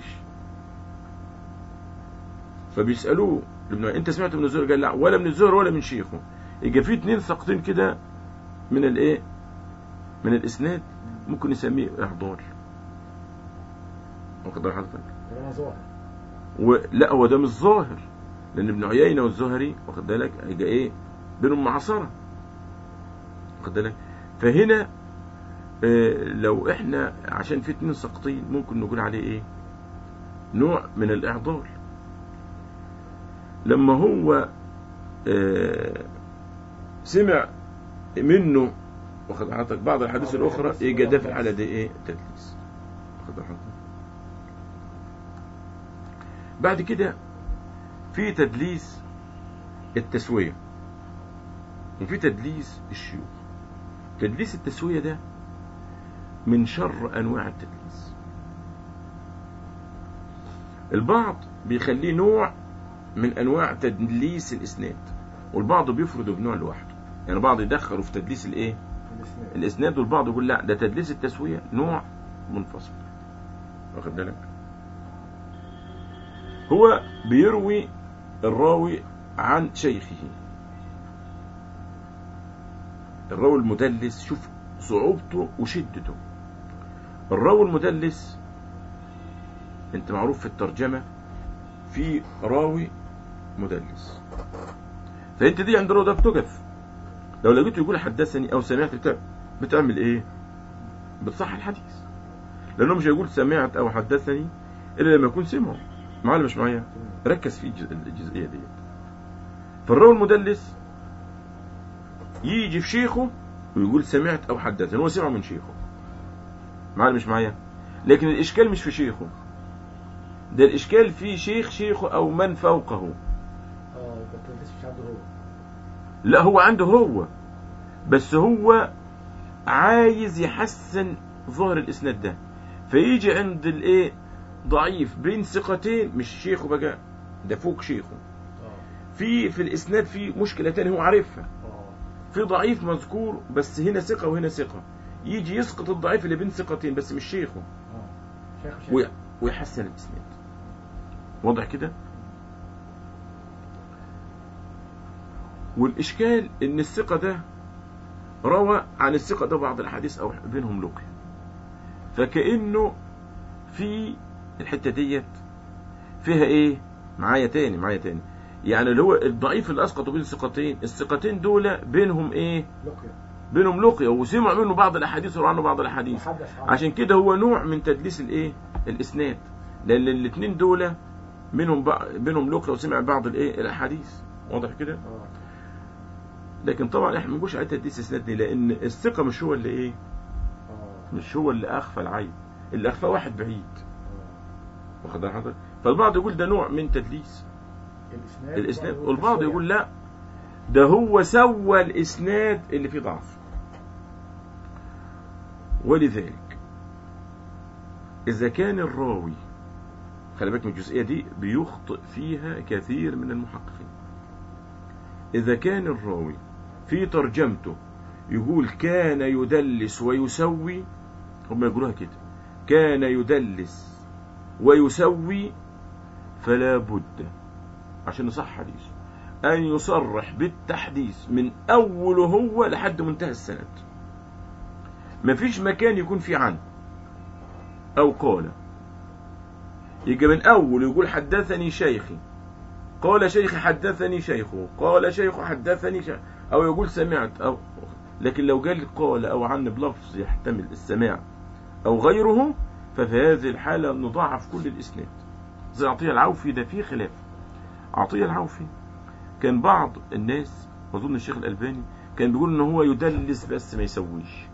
فبيسألوه ابن عيينة انت سمعت من الزهري قال لا ولا من الزهري ولا من شيخه يبقى في اتنين ساقطين كده من الايه من الاسناد ممكن نسميه احضار واخد بال حضرتك ده انا ظاهر ولا هو ده مش ظاهر لان ابن عيينة والزهري واخد بالك هيبقى ايه بينهم معاصرة واخد بالك فهنا آه، لو احنا عشان في اتنين ساقطين ممكن نقول عليه ايه نوع من الاعضال لما هو آه، سمع منه واخد حضرتك بعض الحديث بعض الاخرى الحديث يبقى ده في والله الحاله دي ايه تدليس واخد حضرتك بعد كده في تدليس التسويه وفي تدليس الشيوخ تدليس التسويه ده من شر انواع التدليس البعض بيخليه نوع من انواع تدليس الاسناد والبعض بيفرده بنوع لوحده يعني بعض يدخلوا في تدليس الايه الاسناد الاسناد والبعض يقول لا ده تدليس التسويه نوع منفصل واخد بالك هو بيروي الراوي عن شيخه الراوي المدلس شوف صعوبته وشدته الراوي المدلس انت معروف في الترجمة في راوي مدلس فانت دي عند الراوي ده بتقف لو لقيته يقول حدثني او سمعت بتاع بتعمل ايه بتصح الحديث لانه مش هيقول سمعت او حدثني الا لما يكون سمعه معايا ولا مش معايا تمام. ركز في الجز- الجزئيه دي فالراوي المدلس يجي في شيخه ويقول سمعت او حدثني هو سمع من شيخه معايا ولا مش معايا لكن الاشكال مش في شيخه ده الاشكال في شيخ شيخه او من فوقه اه ده التدليس مش عنده هو لا هو عنده هو بس هو عايز يحسن ظهر الاسناد ده فيجي عند الايه ضعيف بين ثقتين مش شيخه بقى ده فوق شيخه اه في في الاسناد في مشكله تانية هو عارفها اه في ضعيف مذكور بس هنا ثقه وهنا ثقه يجي يسقط الضعيف اللي بين ثقتين بس مش شيخه اه شيخ شيخ وي- ويحسن الاسناد واضح كده والاشكال ان الثقه ده روى عن الثقه ده بعض الحديث او بينهم لقي فكانه في الحته ديت فيها ايه معايا تاني معايا تاني يعني اللي هو الضعيف اللي اسقطوا بين الثقتين الثقتين دول بينهم ايه لقيا بينهم لقيا وسمع منه بعض الاحاديث وروى عنه بعض الاحاديث محدث عنه عشان كده هو نوع من تدليس الايه الاسناد لان الاثنين دول منهم بع... بينهم لقيا وسمع بعض الايه الاحاديث واضح كده اه لكن طبعا احنا ما بنقولش عليه تدليس اسناد دي لان الثقه مش هو اللي ايه اه مش هو اللي اخفى العين اللي اخفى واحد بعيد اه واخد بال حضرتك فالبعض يقول ده نوع من تدليس الاسناد الاسناد والبعض والبعض التسوية. يقول لا ده هو سوى الاسناد اللي فيه ضعف ولذلك اذا كان الراوي خلي بالك من الجزئيه دي بيخطئ فيها كثير من المحققين اذا كان الراوي في ترجمته يقول كان يدلس ويسوي هم يقولوها كده كان يدلس ويسوي فلا بد عشان يصح حديثه أن يصرح بالتحديث من أوله هو لحد منتهى السند مفيش مكان يكون فيه عنه أو قال يجي من أول يقول حدثني شيخي قال شيخي حدثني شيخه قال شيخ حدثني شيخ أو يقول سمعت أو لكن لو قال قال أو عن بلفظ يحتمل السماع أو غيره ففي هذه الحالة نضاعف كل الإسناد زي عطية العوفي ده فيه خلاف عطية العوفي كان بعض الناس وأظن الشيخ الألباني كان بيقول إن هو يدلس بس ما يسويش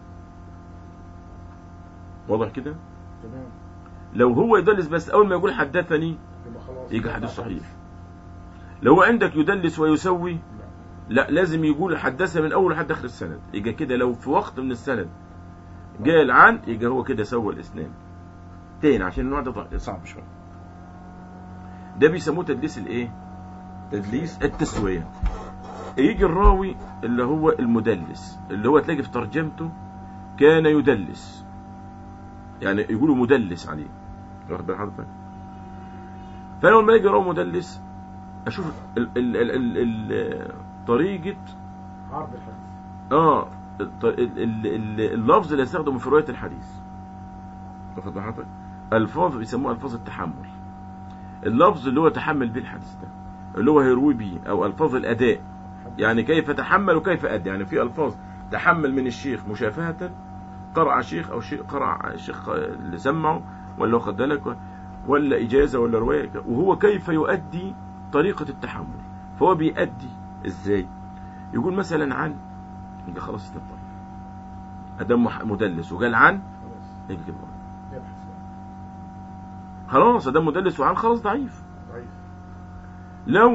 واضح كده تمام لو هو يدلس بس أول ما يقول حدثني يبقى خلاص يجي حديث صحيح لو عندك يدلس ويسوي لا لازم يقول حدثنا من اول لحد اخر السند يبقى كده لو في وقت من السند قال عن يبقى هو كده سوى الاسنان تاني عشان النوع ده ضع- صعب شويه ده بيسموه تدليس الايه تدليس التسويه يجي الراوي اللي هو المدلس اللي هو تلاقي في ترجمته كان يدلس يعني يقولوا مدلس عليه واخد بال حضرتك فانا لما يجي راوي مدلس اشوف ال ال ال ال ال طريقه عرض الحديث اه الط- ال- ال- ال- اللفظ اللي يستخدمه في روايه الحديث واخد بال حضرتك الفاظ بيسموها الفاظ التحمل اللفظ اللي هو تحمل به الحديث ده اللي هو هيروي به او الفاظ الاداء يعني كيف تحمل وكيف ادى يعني في الفاظ تحمل من الشيخ مشافهه قرأ شيخ او شيء قرأ الشيخ اللي سمعه ولا واخد بالك ولا اجازه ولا روايه وهو كيف يؤدي طريقه التحمل فهو بيأدي ازاي يقول مثلا عن يبقى خلاص استبطل ادم مح- مدلس وقال عن خلاص يبقى كده يبحث بقى. خلاص ادم مدلس وعن خلاص ضعيف ضعيف لو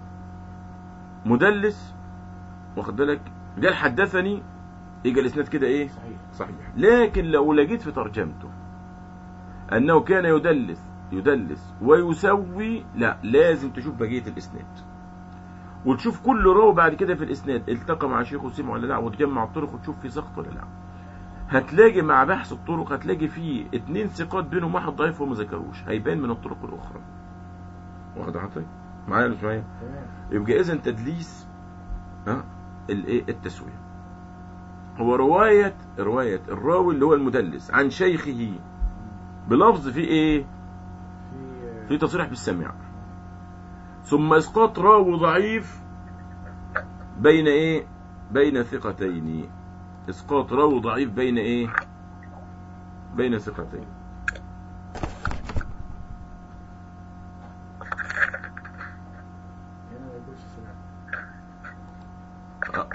مدلس واخد بالك قال حدثني يبقى الاسناد كده ايه صحيح صحيح لكن لو لقيت في ترجمته انه كان يدلس يدلس ويسوي لا لازم تشوف بقيه الاسناد وتشوف كل راوي بعد كده في الاسناد التقى مع شيخه وسمع ولا لا وتجمع الطرق وتشوف في سقط ولا لا هتلاقي مع بحث الطرق هتلاقي فيه اتنين ثقات بينهم واحد ضعيف وما ذكروش هيبان من الطرق الاخرى واخد حضرتك معايا ولا مش معايا تمام يبقى اذا تدليس ها الايه التسويه هو روايه روايه الراوي اللي هو المدلس عن شيخه بلفظ في ايه في في تصريح بالسمع ثم اسقاط راوي ضعيف بين ايه بين ثقتين اسقاط راوي ضعيف بين ايه بين ثقتين هنا ما يقولش سمعت آه.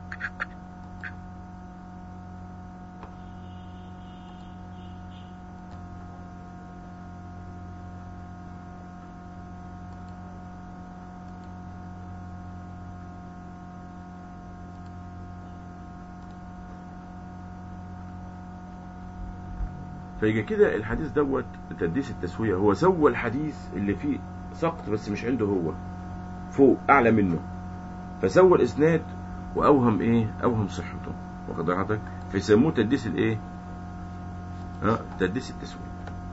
فيجي كده الحديث دوت تدليس التسوية هو سوى الحديث اللي فيه سقط بس مش عنده هو فوق أعلى منه فسوى الإسناد وأوهم إيه أوهم صحته واخد بالك حضرتك؟ فيسموه تدليس الإيه ها تدليس التسوية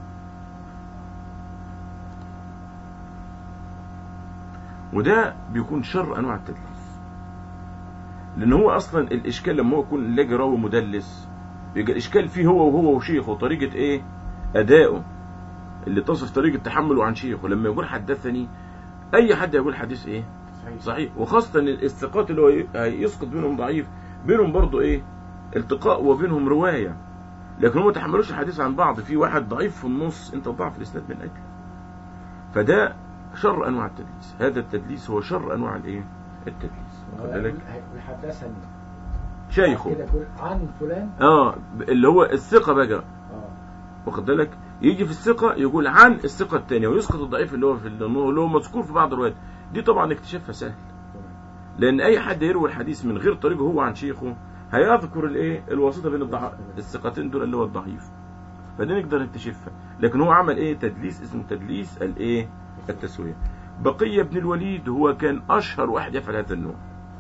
وده بيكون شر أنواع التدليس لأن هو أصلا الإشكال لما هو يكون لاقي راوي مدلس يبقى الإشكال فيه هو وهو وشيخه طريقة إيه أدائه اللي تصف طريقة تحمله عن شيخه لما يقول حدثني أي حد يقول حديث إيه صحيح صحيح وخاصة الثقات اللي هو ي- هيسقط بينهم ضعيف بينهم برضو ايه التقاء وبينهم رواية لكن هم ما تحملوش الحديث عن بعض في واحد ضعيف في النص انت ضعف الاسناد من اجله فده شر انواع التدليس هذا التدليس هو شر انواع الايه التدليس واخد بالك هيقول حدثني شيخه كده يقول عن فلان اه اللي هو الثقة بقى اه واخد بالك يجي في الثقة يقول عن الثقة الثانية ويسقط الضعيف اللي هو في اللي هو مذكور في بعض الروايات دي طبعا اكتشافها سهل تمام لان اي حد يروي الحديث من غير طريقه هو عن شيخه هيذكر الايه الواسطه بين الضع... الثقتين دول اللي هو الضعيف فدي نقدر نكتشفها لكن هو عمل ايه تدليس اسمه تدليس الايه التسويه بقيه بن الوليد هو كان اشهر واحد يفعل هذا النوع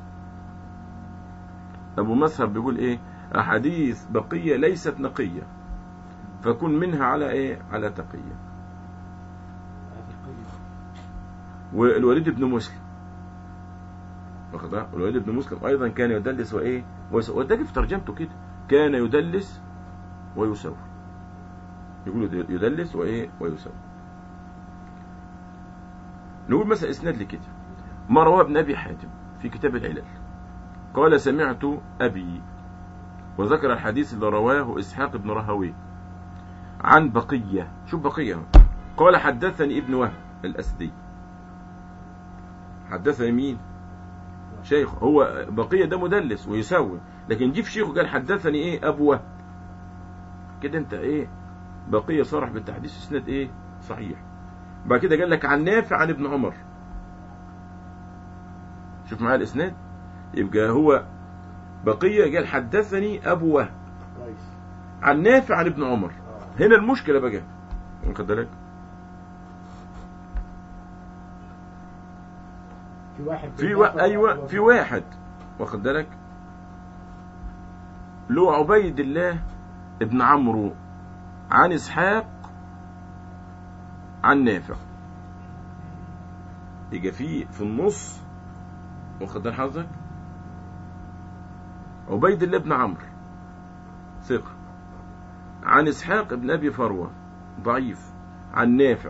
ابو مسهر بيقول ايه احاديث بقيه ليست نقيه فكن منها على ايه على تقيه والوليد بن مسلم واخد بالك؟ والوليد بن مسلم ايضا كان يدلس وايه ويسوي وده في ترجمته كده كان يدلس ويسوي يقول يدلس وايه ويسوي نقول مثلا اسناد لكده ما رواه ابن ابي حاتم في كتاب العلل قال سمعت ابي وذكر الحديث اللي رواه اسحاق بن راهويه عن بقية شوف بقية قال حدثني ابن وهب الأسدي حدثني مين شيخ هو بقية ده مدلس ويسوي لكن جه في شيخه قال حدثني ايه ابو وهب كده انت ايه بقية صرح بالتحديث اسناد ايه صحيح بعد كده قال لك عن نافع عن ابن عمر شوف معايا الاسناد يبقى هو بقية قال حدثني ابو وهب كويس عن نافع عن ابن عمر اه هنا المشكلة بقى واخد بالك في واحد في و... ايوه في واحد واخد بالك له عبيد الله ابن عمرو عن اسحاق عن نافع يبقى في في النص واخد بال حضرتك عبيد الله بن عمرو ثقة عن اسحاق ابن ابي فروه ضعيف عن نافع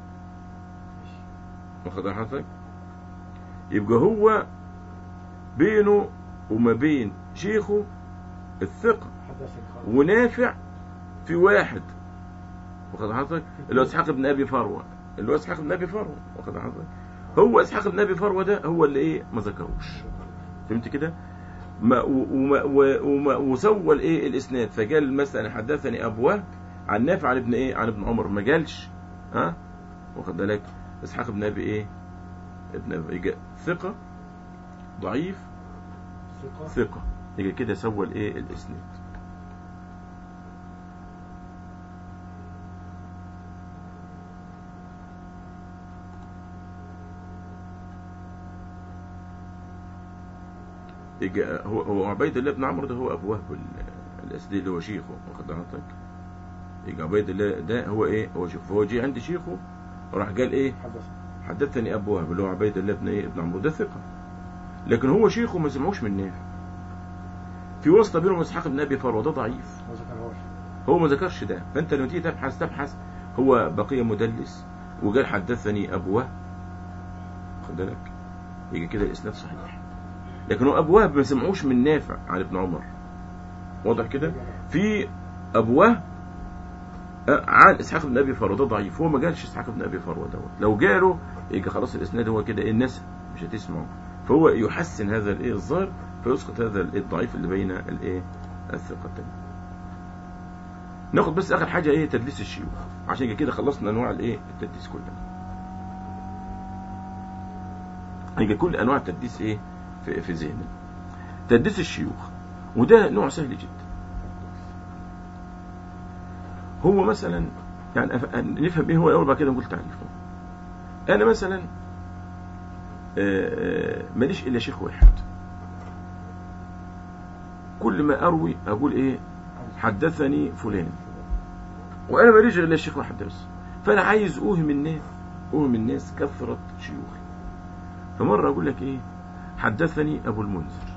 واخد بال حضرتك يبقى هو بينه وما بين شيخه الثقة حدثني خالص ونافع في واحد واخد حضرتك اللي هو اسحاق بن ابي فروه اللي هو اسحاق بن ابي فروه واخد حضرتك هو اسحاق بن ابي فروه ده هو اللي ايه ما ذكروش فهمت كده ما و- وما و- وما وسوى الايه الاسناد فقال مثلا حدثني ابو وهب عن نافع عن ابن ايه عن ابن عمر ما قالش ها واخد بالك اسحاق بن ابي ايه ابن ابي يجي ثقه ضعيف ثقة ثقه يجي كده سوى الايه الاسناد يجي هو هو عبيد الله بن عمرو ده هو ابو وهب ال- الاسدي اللي هو شيخه واخد بالك يجي عبيد الله ده هو ايه هو شيخه فهو جه عند شيخه وراح قال ايه حدثني حدثني ابو وهب اللي هو عبيد الله بن ايه ابن عمرو ده ثقه لكن هو شيخه ما سمعوش من نافع في واسطه بينهم اسحاق بن ابي فروه ده ضعيف ما ذكرهاش هو ما ذكرش ده فانت لما تيجي تبحث تبحث هو بقيه مدلس وقال حدثني ابو وهب خد بالك يجي كده الاسناد صحيح لكن هو ابو وهب ما سمعوش من نافع عن ابن عمر واضح كده في ابو وهب آه، عن اسحاق بن ابي فروه ده ضعيف هو ما قالش اسحاق بن ابي فروه دوت لو جاله يبقى خلاص الاسناد هو كده ايه الناس مش هتسمعه فهو يحسن هذا الايه الظاهر فيسقط هذا الايه الضعيف اللي بين الايه الثقتين ناخد بس اخر حاجه ايه تدليس الشيوخ عشان كده خلصنا انواع الايه التدليس كلها يبقى كل انواع التدليس ايه في في ذهننا تدليس الشيوخ وده نوع سهل جدا هو مثلا يعني أف- نفهم ايه هو الاول بعد كده نقول تعريفه انا مثلا آه، ماليش الا شيخ واحد كل ما اروي اقول ايه حدثني فلان وانا ماليش غير الا شيخ واحد بس فانا عايز اوهم الناس اوهم الناس كثره شيوخي فمره اقول لك ايه حدثني ابو المنذر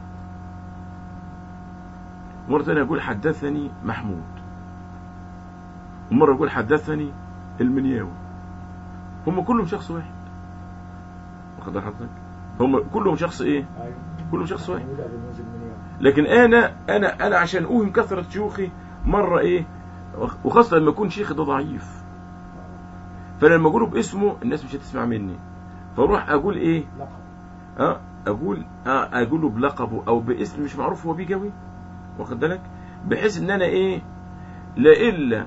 مرة ثانية أقول حدثني محمود ومرة أقول حدثني المنياوي هم كلهم شخص واحد واخد بال حضرتك هم كلهم شخص ايه ايوه كلهم شخص واحد محمود ابو المنذر المنيوي لكن انا انا انا عشان اوهم كثره شيوخي مره ايه وخاصه لما يكون شيخي ده ضعيف فلما اقوله باسمه الناس مش هتسمع مني فاروح اقول ايه لقب اه اقول اه اقوله بلقبه او باسم مش معروف هو بيه قوي واخد بالك بحيث ان انا ايه لا الا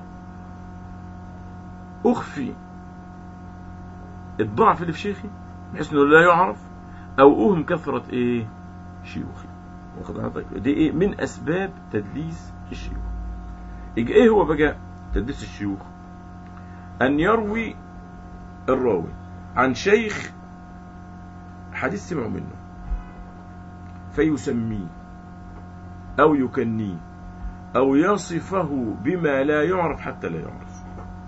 اخفي الضعف اللي في شيخي بحيث انه لا يعرف او اوهم كثره ايه شيوخي واخد بالك دي ايه من اسباب تدليس الشيوخ يجي ايه هو بقى تدليس الشيوخ ان يروي الراوي عن شيخ حديث سمعوا منه فيسميه أو يكنيه أو يصفه بما لا يعرف حتى لا يعرف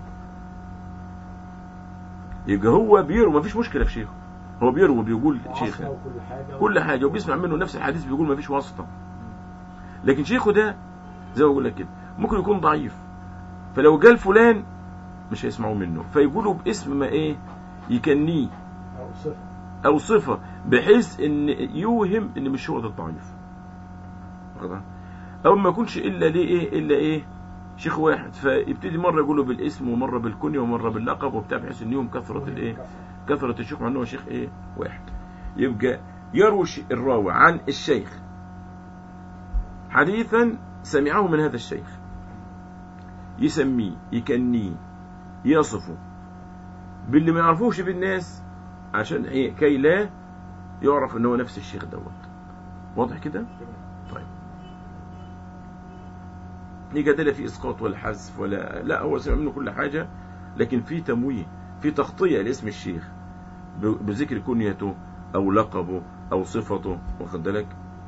يبقى هو بيروي مفيش مشكلة في شيخه هو بيروي بيقول شيخ وعصمة وكل حاجه كل حاجة وبيسمع منه نفس الحديث بيقول مفيش واسطة لكن شيخه ده زي ما بقول لك كده ممكن يكون ضعيف فلو قال فلان مش هيسمعوا منه فيقولوا باسم ما ايه يكنيه او صفه او صفه بحيث ان يوهم ان مش هو ده الضعيف واخد بالك؟ او ما يكونش الا ليه ايه الا ايه شيخ واحد فيبتدي مره يقول له بالاسم ومره بالكنيه ومره باللقب وبتاع بحيث ان يوم كثره الايه كثره الشيوخ مع انه شيخ ايه واحد يبقى يروي الش- الراوي عن الشيخ حديثا سمعه من هذا الشيخ يسميه يكنيه يصفه باللي ما يعرفوش بالناس عشان ايه كي لا يعرف ان هو نفس الشيخ دوت واضح كده طيب نيجي لا في اسقاط ولا حذف ولا لا هو سمع منه كل حاجه لكن في تمويه في تغطيه لاسم الشيخ ب- بذكر كنيته او لقبه او صفته واخد بالك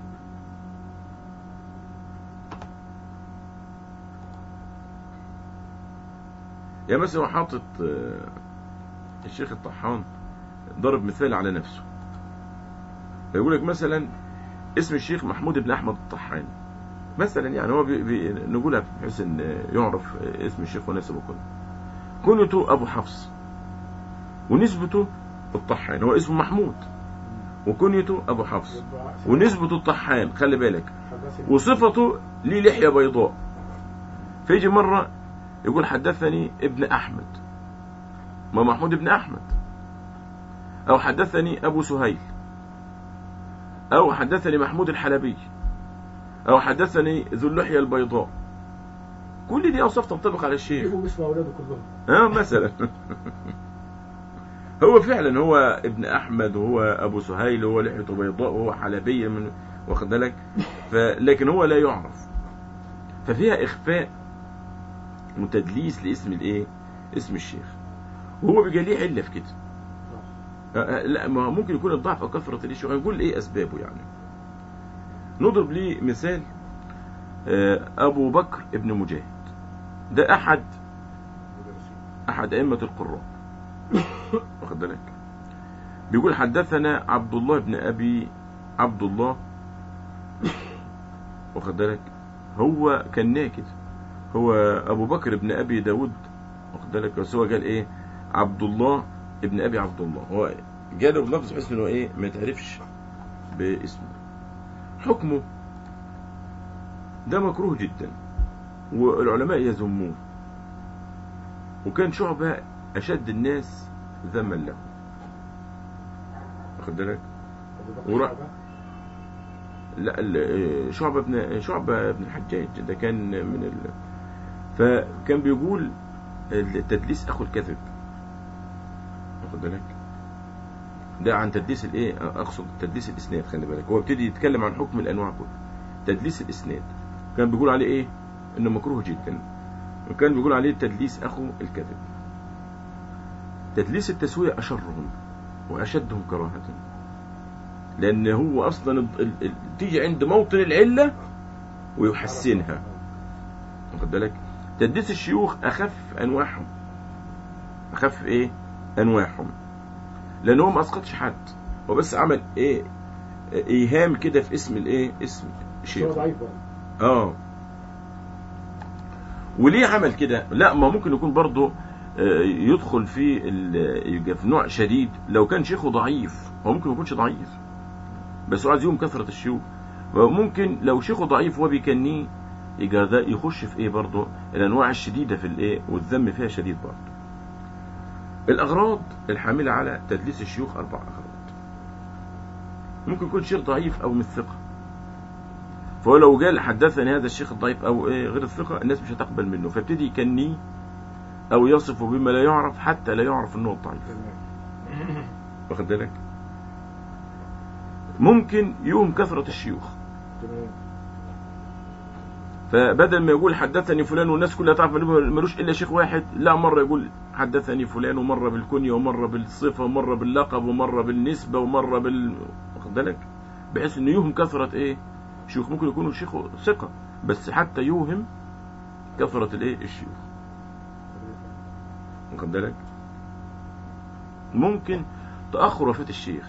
يا مثلا هو حاطط آه، الشيخ الطحان ضرب مثال على نفسه يقول لك مثلا اسم الشيخ محمود بن احمد الطحان مثلا يعني هو بي بي نقولها بحيث ان يعرف اسم الشيخ ونسبه كله كنيته ابو حفص ونسبته الطحان هو اسمه محمود وكنيته ابو حفص ونسبته الطحان خلي بالك وصفته ليه لحيه بيضاء فيجي مره يقول حدثني ابن احمد ما محمود ابن احمد او حدثني ابو سهيل او حدثني محمود الحلبي او حدثني ذو اللحيه البيضاء كل دي اوصاف تنطبق على الشيخ يجيبوا اسم اولاده كلهم اه مثلا هو فعلا هو ابن احمد وهو ابو سهيل وهو لحيته بيضاء وهو حلبي من واخد بالك ف... لكن هو لا يعرف ففيها اخفاء وتدليس لاسم الايه اسم الشيخ وهو بيبقى ليه عله في كده آه، آه، لا ما هو ممكن يكون الضعف او كثره الشيوخ نقول ايه اسبابه يعني نضرب ليه مثال آه، ابو بكر ابن مجاهد ده احد احد ائمه القراء واخد بالك بيقول حدثنا عبد الله بن ابي عبد الله واخد بالك هو كان كده هو ابو بكر بن ابي داود واخد بالك بس هو قال ايه عبد الله ابن ابي عبد الله هو جاله بلفظ بحيث انه ايه ما يتعرفش باسمه حكمه ده مكروه جدا والعلماء يذموه وكان شعبة أشد الناس ذما له واخد بالك أبو بكر ورا- شعبة. لا ال- شعبة بن شعبة بن الحجاج ده كان من ال... فكان بيقول التدليس أخو الكذب واخد بالك ده عن تدليس الايه اقصد تدليس الاسناد خلي بالك هو ابتدي يتكلم عن حكم الانواع كله تدليس الاسناد كان بيقول عليه ايه انه مكروه جدا وكان بيقول عليه تدليس اخو الكذب تدليس التسوية اشرهم واشدهم كراهة لان هو اصلا ال- ال- ال- تيجي عند موطن العلة ويحسنها واخد بالك تدليس الشيوخ اخف انواعهم اخف ايه انواعهم لان هو ما اسقطش حد هو بس عمل ايه ايهام كده في اسم الايه اسم بس هو الشيخ ضعيف بقى اه وليه عمل كده لا ما ممكن يكون برضه آه، يدخل في ال- يبقى في نوع شديد لو كان شيخه ضعيف هو ممكن ما يكونش ضعيف بس هو عايز يوم كثرة الشيوخ وممكن لو شيخه ضعيف وهو بيكنيه يبقى ده يخش في ايه برضه الانواع الشديده في الايه والذم فيها شديد برضه الاغراض الحامله على تدليس الشيوخ اربع اغراض ممكن يكون شيخ ضعيف او من الثقه فهو لو قال حدثني هذا الشيخ الضعيف او ايه غير الثقه الناس مش هتقبل منه فابتدي يكنيه او يصفه بما لا يعرف حتى لا يعرف انه ضعيف تمام واخد بالك ممكن يوم كثره الشيوخ تمام فبدل ما يقول حدثني فلان والناس كلها تعرف إنه ملوش الا شيخ واحد لا مره يقول حدثني فلان ومره بالكنيه ومره بالصفه ومره باللقب ومره بالنسبه ومره بال واخد بالك بحيث انه يوهم كثره ايه شيوخ ممكن يكونوا شيخ ثقه بس حتى يوهم كثره الايه الشيوخ واخد بالك ممكن تاخر وفاه الشيخ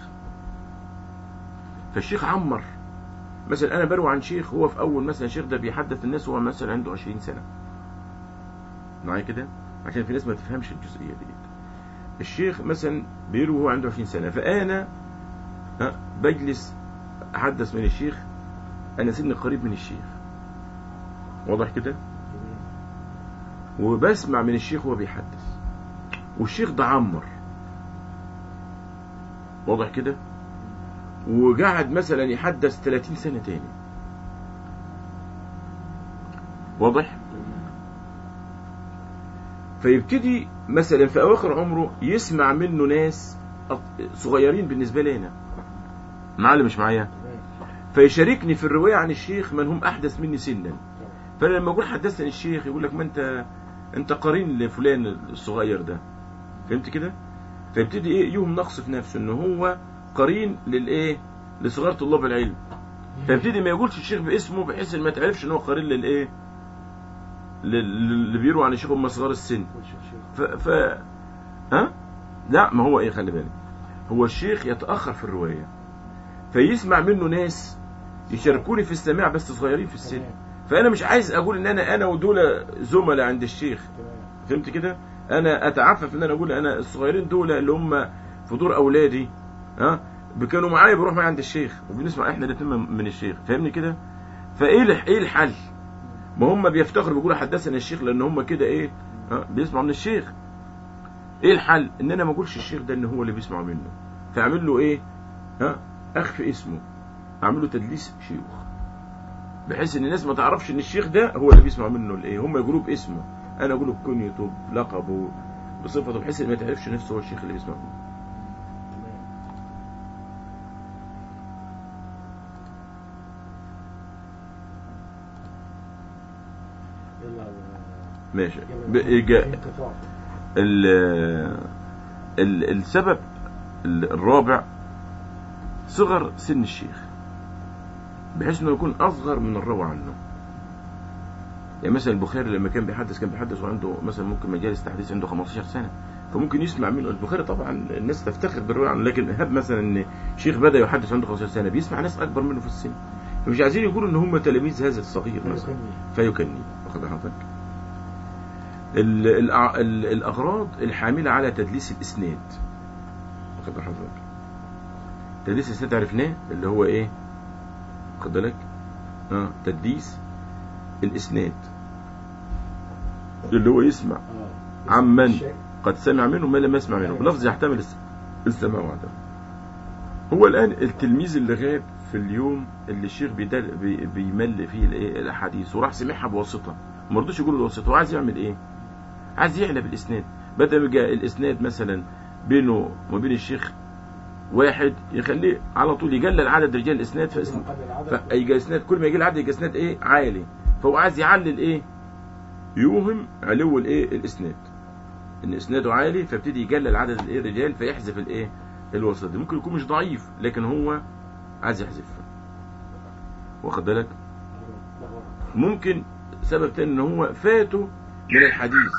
فالشيخ عمر مثلا انا بروي عن شيخ هو في اول مثلا شيخ ده بيحدث الناس وهو مثلا عنده 20 سنه معايا كده عشان في ناس ما تفهمش الجزئيه دي الشيخ مثلا بيروي وهو عنده 20 سنه فانا ها، بجلس احدث من الشيخ انا سني قريب من الشيخ واضح كده تمام وبسمع من الشيخ وهو بيحدث والشيخ ده عمر واضح كده وقعد مثلا يحدث 30 سنة تاني واضح فيبتدي مثلا في اواخر عمره يسمع منه ناس أط- صغيرين بالنسبه لنا معلم مش معايا تمام فيشاركني في الروايه عن الشيخ من هم احدث مني سنا فانا لما اقول حدثني الشيخ يقول لك ما انت انت قرين لفلان الصغير ده فهمت كده فيبتدي ايه يوهم نقص في نفسه ان هو قرين للايه لصغار طلاب العلم فيبتدي ما يقولش الشيخ باسمه بحيث ان ما تعرفش ان هو قرين للايه لل- اللي بيروى عن الشيخ هم صغار السن خش يا شيخ ف... ف... ها لا ما هو ايه خلي بالك هو الشيخ يتأخر في الرواية فيسمع منه ناس يشاركوني في السماع بس صغيرين في السن تمام فانا مش عايز اقول ان انا انا ودول زملاء عند الشيخ تمام فهمت كده انا اتعفف ان انا اقول انا الصغيرين دول اللي هم في دور اولادي ها كانوا معايا بروح معايا عند الشيخ وبنسمع احنا الاثنين من من الشيخ فاهمني كده فايه الح- ايه الحل ما هم بيفتخروا بيقولوا حدثنا الشيخ لان هم كده ايه ها بيسمعوا من الشيخ ايه الحل ان انا ما اقولش الشيخ ده ان هو اللي بيسمع منه فاعمل له ايه ها اخفي اسمه اعمل له تدليس شيوخ بحيث ان الناس ما تعرفش ان الشيخ ده هو اللي بيسمع منه الايه هم يقولوا باسمه انا اقوله بكنيته بلقبه بصفته بحيث ان ما تعرفش نفسه هو الشيخ اللي بيسمع منه تمام يلا ماشي يلا بإيجا- في انقطاع. ال- ال- السبب ال- الرابع صغر سن الشيخ بحيث انه يكون اصغر من الروى عنه يعني مثلا البخاري لما كان بيحدث كان بيحدث وعنده مثلا ممكن مجالس تحديث عنده 15 سنه فممكن يسمع منه البخاري طبعا الناس تفتخر بالروايه عنه لكن هب مثلا ان شيخ بدا يحدث عنده 15 سنه بيسمع ناس اكبر منه في السن فمش عايزين يقولوا ان هم تلاميذ هذا الصغير مثلا فيكني. فيكني واخد حضرتك ال- الأع- ال- الأغراض الحاملة على تدليس الإسناد واخد حضرتك تدليس الإسناد عرفناه اللي هو إيه واخد بالك اه تدليس الإسناد اللي هو يسمع اه عمن الشيء. قد سمع منه ما لم يسمع منه بلفظ يحتمل الس- السماع وعدم هو الآن التلميذ اللي غاب في اليوم اللي الشيخ بيدل بي بيمل فيه الإيه الأحاديث وراح سمعها بواسطة ما رضوش يقولوا الواسطة هو عايز يعمل إيه؟ عايز يعلى بالإسناد بدل ما يبقى الإسناد مثلا بينه وبين الشيخ واحد يخليه على طول يقلل عدد رجال الإسناد فاسم قدر العدد. فيجي إسناد كل ما يجي العدد يجي إسناد إيه عالي فهو عايز يعلل إيه؟ يوهم علو الإيه الإسناد ان اسناده عالي فابتدي يقلل عدد الايه الرجال فيحذف الايه الوسط دي ممكن يكون مش ضعيف لكن هو عايز يحذفها واخد بالك ممكن سبب تاني ان هو فاته من الحديث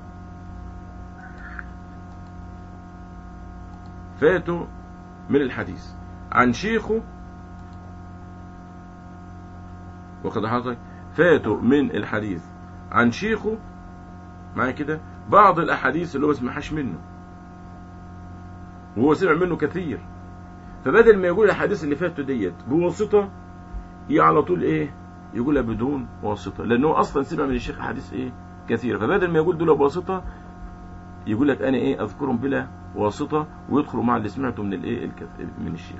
فاته من الحديث عن شيخه واخد حضرتك فاته من الحديث عن شيخه معايا كده بعض الاحاديث اللي هو ما سمعهاش منه وهو سمع منه كثير فبدل ما يقول الاحاديث اللي فاتته ديت بواسطه هي على طول ايه يقولها بدون واسطه لانه اصلا سمع من الشيخ احاديث ايه كثيره فبدل ما يقول دول بواسطه يقول لك انا ايه اذكرهم بلا واسطه ويدخلوا مع اللي سمعته من الايه الكث- من الشيخ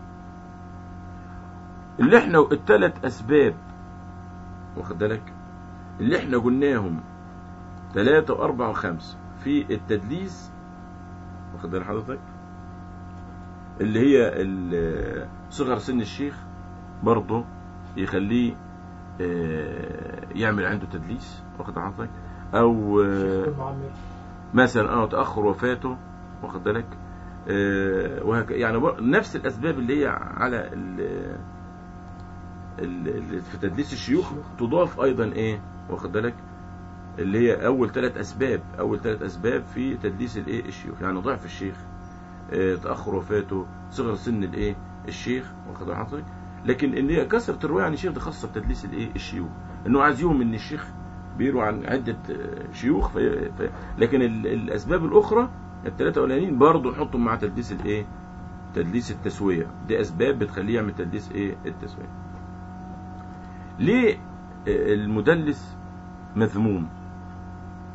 اللي احنا الثلاث اسباب واخد بالك اللي احنا قلناهم ثلاثة وأربعة وخمسة في التدليس واخد بال حضرتك اللي هي ال- صغر سن الشيخ برضه يخليه آه، يعمل عنده تدليس واخد حضرتك أو آه، شيخ المعمر. مثلا اه تاخر وفاته واخد بالك آه وهك يعني بر- نفس الاسباب اللي هي على ال ال- ال- في تدليس الشيوخ تضاف ايضا ايه واخد بالك اللي هي اول ثلاث اسباب اول ثلاث اسباب في تدليس الايه الشيوخ يعني ضعف الشيخ آه تاخر وفاته صغر سن الايه الشيخ واخد بال حضرتك لكن ان هي كثره الروايه عن الشيخ دي خاصه بتدليس الايه الشيوخ انه عايز يوهم ان الشيخ بيروى عن عده آه، شيوخ في في لكن ال- الاسباب الاخرى الثلاثه الاولانيين برضه نحطهم مع تدليس الايه تدليس التسويه دي اسباب بتخليه يعمل تدليس ايه التسويه ليه آه، المدلس مذموم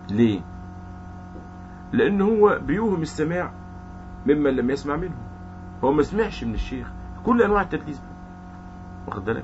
ليه لان هو بيوهم السماع ممن لم يسمع منه هو ما سمعش من الشيخ كل انواع التدليس بقى. واخد بالك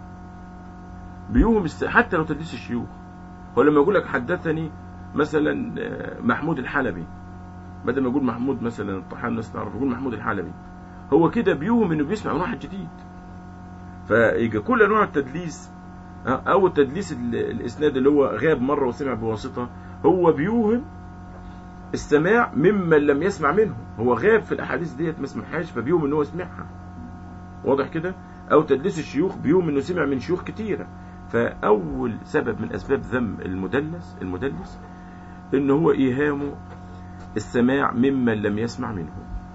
بيوهم الس... حتى لو تدليس الشيوخ هو لما يقول لك حدثني مثلا آه، محمود الحلبي بدل ما يقول محمود مثلا الطحان الناس تعرف يقول محمود الحلبي هو كده بيوهم انه بيسمع من واحد جديد فيجي كل انواع التدليس آه، او التدليس ال- الاسناد اللي هو غاب مره وسمع بواسطه هو بيوهم السماع ممن لم يسمع منه هو غاب في الاحاديث ديت ما سمعهاش فبيوهم ان هو سمعها واضح كده او تدليس الشيوخ بيوهم انه سمع من شيوخ كتيره فاول سبب من اسباب ذم المدلس المدلس ان هو ايهامه السماع ممن لم يسمع منه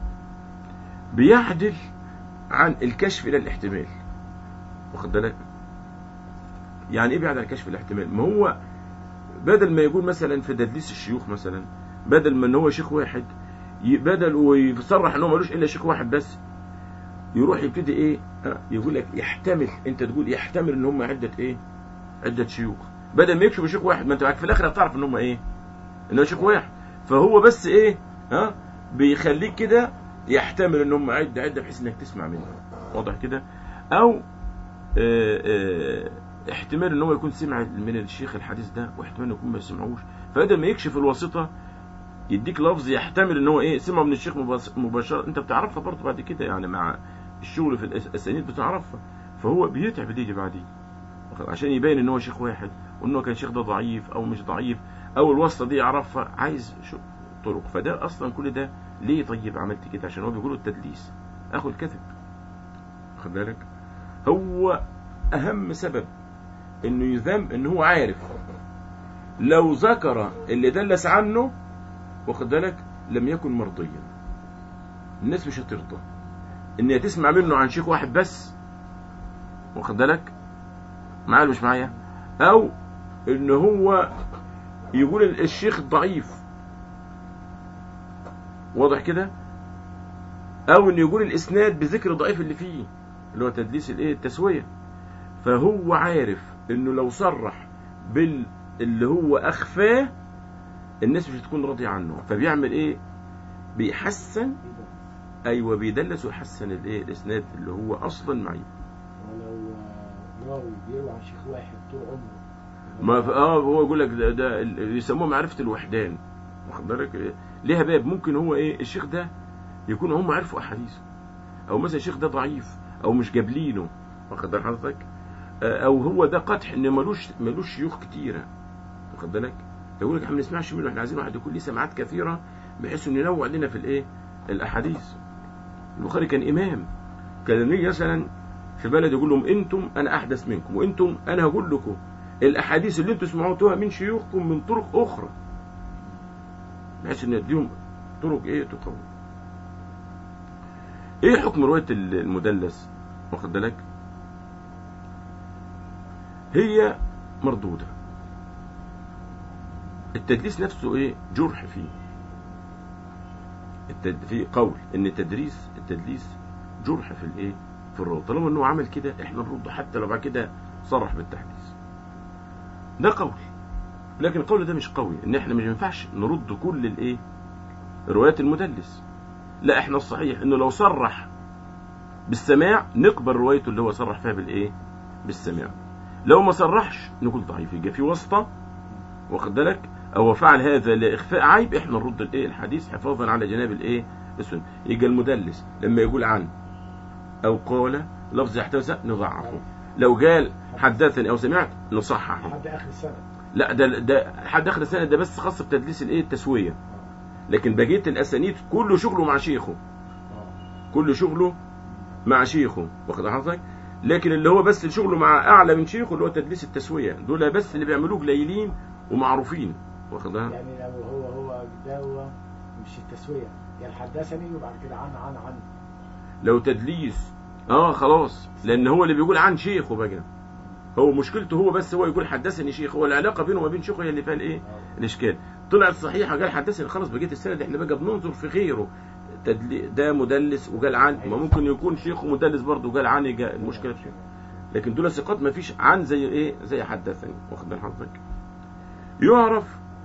بيعدل عن الكشف الى الاحتمال واخد بالك يعني ايه بيعدل عن الكشف الى الاحتمال ما هو بدل ما يقول مثلا في تدليس الشيوخ مثلا بدل ما ان هو شيخ واحد ي- بدل ويصرح ان هو ملوش الا شيخ واحد بس يروح يبتدي ايه آه، يقول لك يحتمل انت تقول يحتمل ان هم عده ايه عده شيوخ بدل ما يكشفوا شيخ واحد ما انت في الاخر هتعرف ان هم ايه ان هو شيخ واحد فهو بس ايه ها بيخليك كده يحتمل ان هم عده عده بحيث انك تسمع منه واضح كده او آه، آه، احتمال ان هو يكون سمع من الشيخ الحديث ده واحتمال انه يكون ما سمعوش فبدل ما يكشف الواسطه يديك لفظ يحتمل ان هو ايه سمعه من الشيخ مباس- مباشره انت بتعرفها برضه بعد كده يعني مع الشغل في الأس- الاسانيد بتعرفها فهو بيتعب دي بعدين عشان يبين ان هو شيخ واحد وان هو كان شيخ ده ضعيف او مش ضعيف او الواسطه دي يعرفها عايز شو طرق فده اصلا كل ده ليه طيب عملت كده عشان هو بيقولوا التدليس اخو الكذب خد بالك هو اهم سبب انه يذم ان هو عارف لو ذكر اللي دلس عنه واخد بالك لم يكن مرضيا الناس مش هترضى ان هي تسمع منه عن شيخ واحد بس واخد بالك معايا ولا مش معايا او ان هو يقول الشيخ ضعيف واضح كده او ان يقول الاسناد بذكر الضعيف اللي فيه اللي هو تدليس الايه التسويه فهو عارف انه لو صرح بال اللي هو اخفاه الناس مش هتكون راضيه عنه فبيعمل ايه بيحسن ايوه بيدلس ويحسن الايه الاسناد اللي هو اصلا معيب ولو آه، راوي بيروي عن شيخ واحد طول عمره ما ف... اه هو يقول لك ده, ده ال- يسموه معرفه الوحدان واخد بالك ليها باب ممكن هو ايه الشيخ ده يكون هم عرفوا احاديثه او مثلا الشيخ ده ضعيف او مش جابلينه واخد بال حضرتك آه، او هو ده قدح ان ملوش ملوش شيوخ كتيره واخد بالك فيقول لك احنا ما بنسمعش منه احنا عايزين واحد يكون ليه سماعات كثيره بحيث انه ينوع لنا في الايه الاحاديث البخاري كان امام كان لما يجي مثلا في بلد يقول لهم انتم انا احدث منكم وانتم انا هقول لكم الاحاديث اللي انتم سمعتوها من شيوخكم من طرق اخرى بحيث ان يديهم طرق ايه تقوي ايه حكم روايه المدلس واخد بالك هي مردوده التدليس نفسه ايه جرح فيه التد... في قول ان التدريس التدليس جرح في الايه في الراوي طالما انه عمل كده احنا نرده حتى لو بعد كده صرح بالتحديث ده قول لكن القول ده مش قوي ان احنا مش ينفعش نرد كل الايه روايات المدلس لا احنا الصحيح انه لو صرح بالسماع نقبل روايته اللي هو صرح فيها بالايه بالسماع لو ما صرحش نقول ضعيف يبقى في واسطه واخد بالك او فعل هذا لاخفاء عيب احنا نرد الايه الحديث حفاظا على جناب الايه السنه يبقى المدلس لما يقول عن او قال لفظ يحتوي نضعفه لو قال حدثني او سمعت نصححه لحد اخر السنه لا ده ده حد اخر السنه ده بس خاص بتدليس الايه التسويه لكن بقيه الاسانيد كله شغله مع شيخه اه كل شغله مع شيخه واخد حضرتك لكن اللي هو بس شغله مع اعلى من شيخه اللي هو تدليس التسويه دول بس اللي بيعملوه قليلين ومعروفين واخد بالك؟ يعني لو هو هو ده هو مش التسويه يعني حدثني وبعد كده عن عن عن لو تدليس اه خلاص لان هو اللي بيقول عن شيخه بقى هو مشكلته هو بس هو يقول حدثني شيخ هو العلاقه بينه وبين شيخه هي اللي فيها الايه اه الاشكال طلعت صحيحه قال حدثني خلاص بقيت السند احنا بقى بننظر في غيره تدلي ده مدلس وقال عن ما ممكن يكون شيخه مدلس برضه وقال عن يجا- المشكله في شيخه لكن دول ثقات ما فيش عن زي ايه زي حدثني واخد بال حضرتك يعرف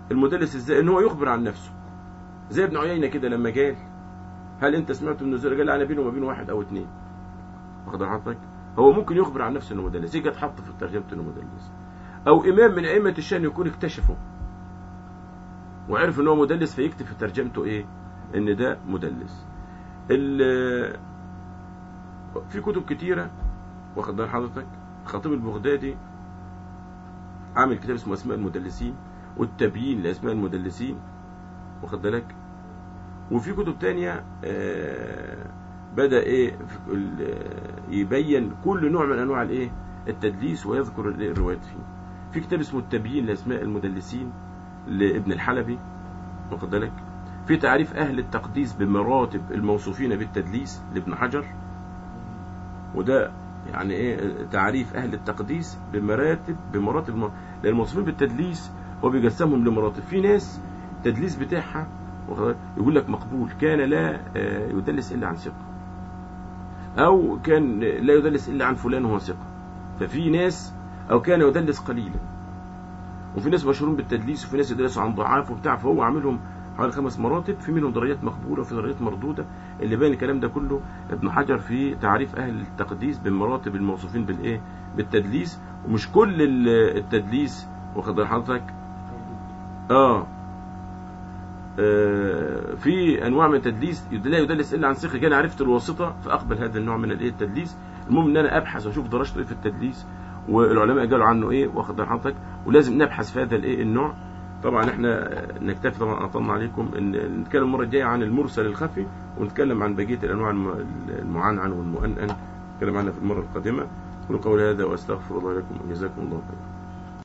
المدلس ازاي ان هو يخبر عن نفسه زي ابن عيينة كده لما قال هل انت سمعت من الزهري قال انا بينه وما بين واحد او اثنين واخد حضرتك هو ممكن يخبر عن نفسه انه مدلس يجي اتحط في ترجمه انه مدلس او امام من ائمه الشان يكون اكتشفه وعرف ان هو مدلس فيكتب في ترجمته ايه ان ده مدلس ال- في كتب كتيره واخد بال حضرتك الخطيب البغدادي عامل كتاب اسمه اسماء المدلسين والتبيين لاسماء المدلسين واخد بالك وفي كتب تانية آه، بدأ ايه في ال- يبين كل نوع من انواع الايه التدليس ويذكر ال- الروايات فيه في كتاب اسمه التبيين لاسماء المدلسين لابن الحلبي واخد بالك في تعريف اهل التقديس بمراتب الموصوفين بالتدليس لابن حجر وده يعني ايه تعريف اهل التقديس بمراتب بمراتب الم- لان الموصوفين بالتدليس هو بيقسمهم لمراتب في ناس التدليس بتاعها واخد بالك؟ يقول لك مقبول كان لا آه، يدلس الا عن ثقه او كان لا يدلس الا عن فلان وهو ثقه ففي ناس او كان يدلس قليلا وفي ناس مشهورين بالتدليس وفي ناس يدلسوا عن ضعاف وبتاع فهو عاملهم حوالي خمس مراتب في منهم درجات مقبوله وفي درجات مردوده اللي باين الكلام ده كله ابن حجر في تعريف اهل التقديس بالمراتب الموصوفين بالايه بالتدليس ومش كل ال- التدليس واخد بال حضرتك اه آه، في انواع من التدليس يد- لا يدلس الا عن ثقه كان عرفت الواسطه فاقبل هذا النوع من الايه التدليس المهم ان انا ابحث واشوف درجته ايه في التدليس والعلماء قالوا عنه ايه واخد بال حضرتك ولازم نبحث في هذا الايه النوع طبعا احنا نكتفي طبعا اطلنا عليكم ان نتكلم المره الجايه عن المرسل الخفي ونتكلم عن بقيه الانواع الم- المعنعن والمؤنن نتكلم عنها في المره القادمه قولوا قولي هذا واستغفر الله لكم وجزاكم الله خيرا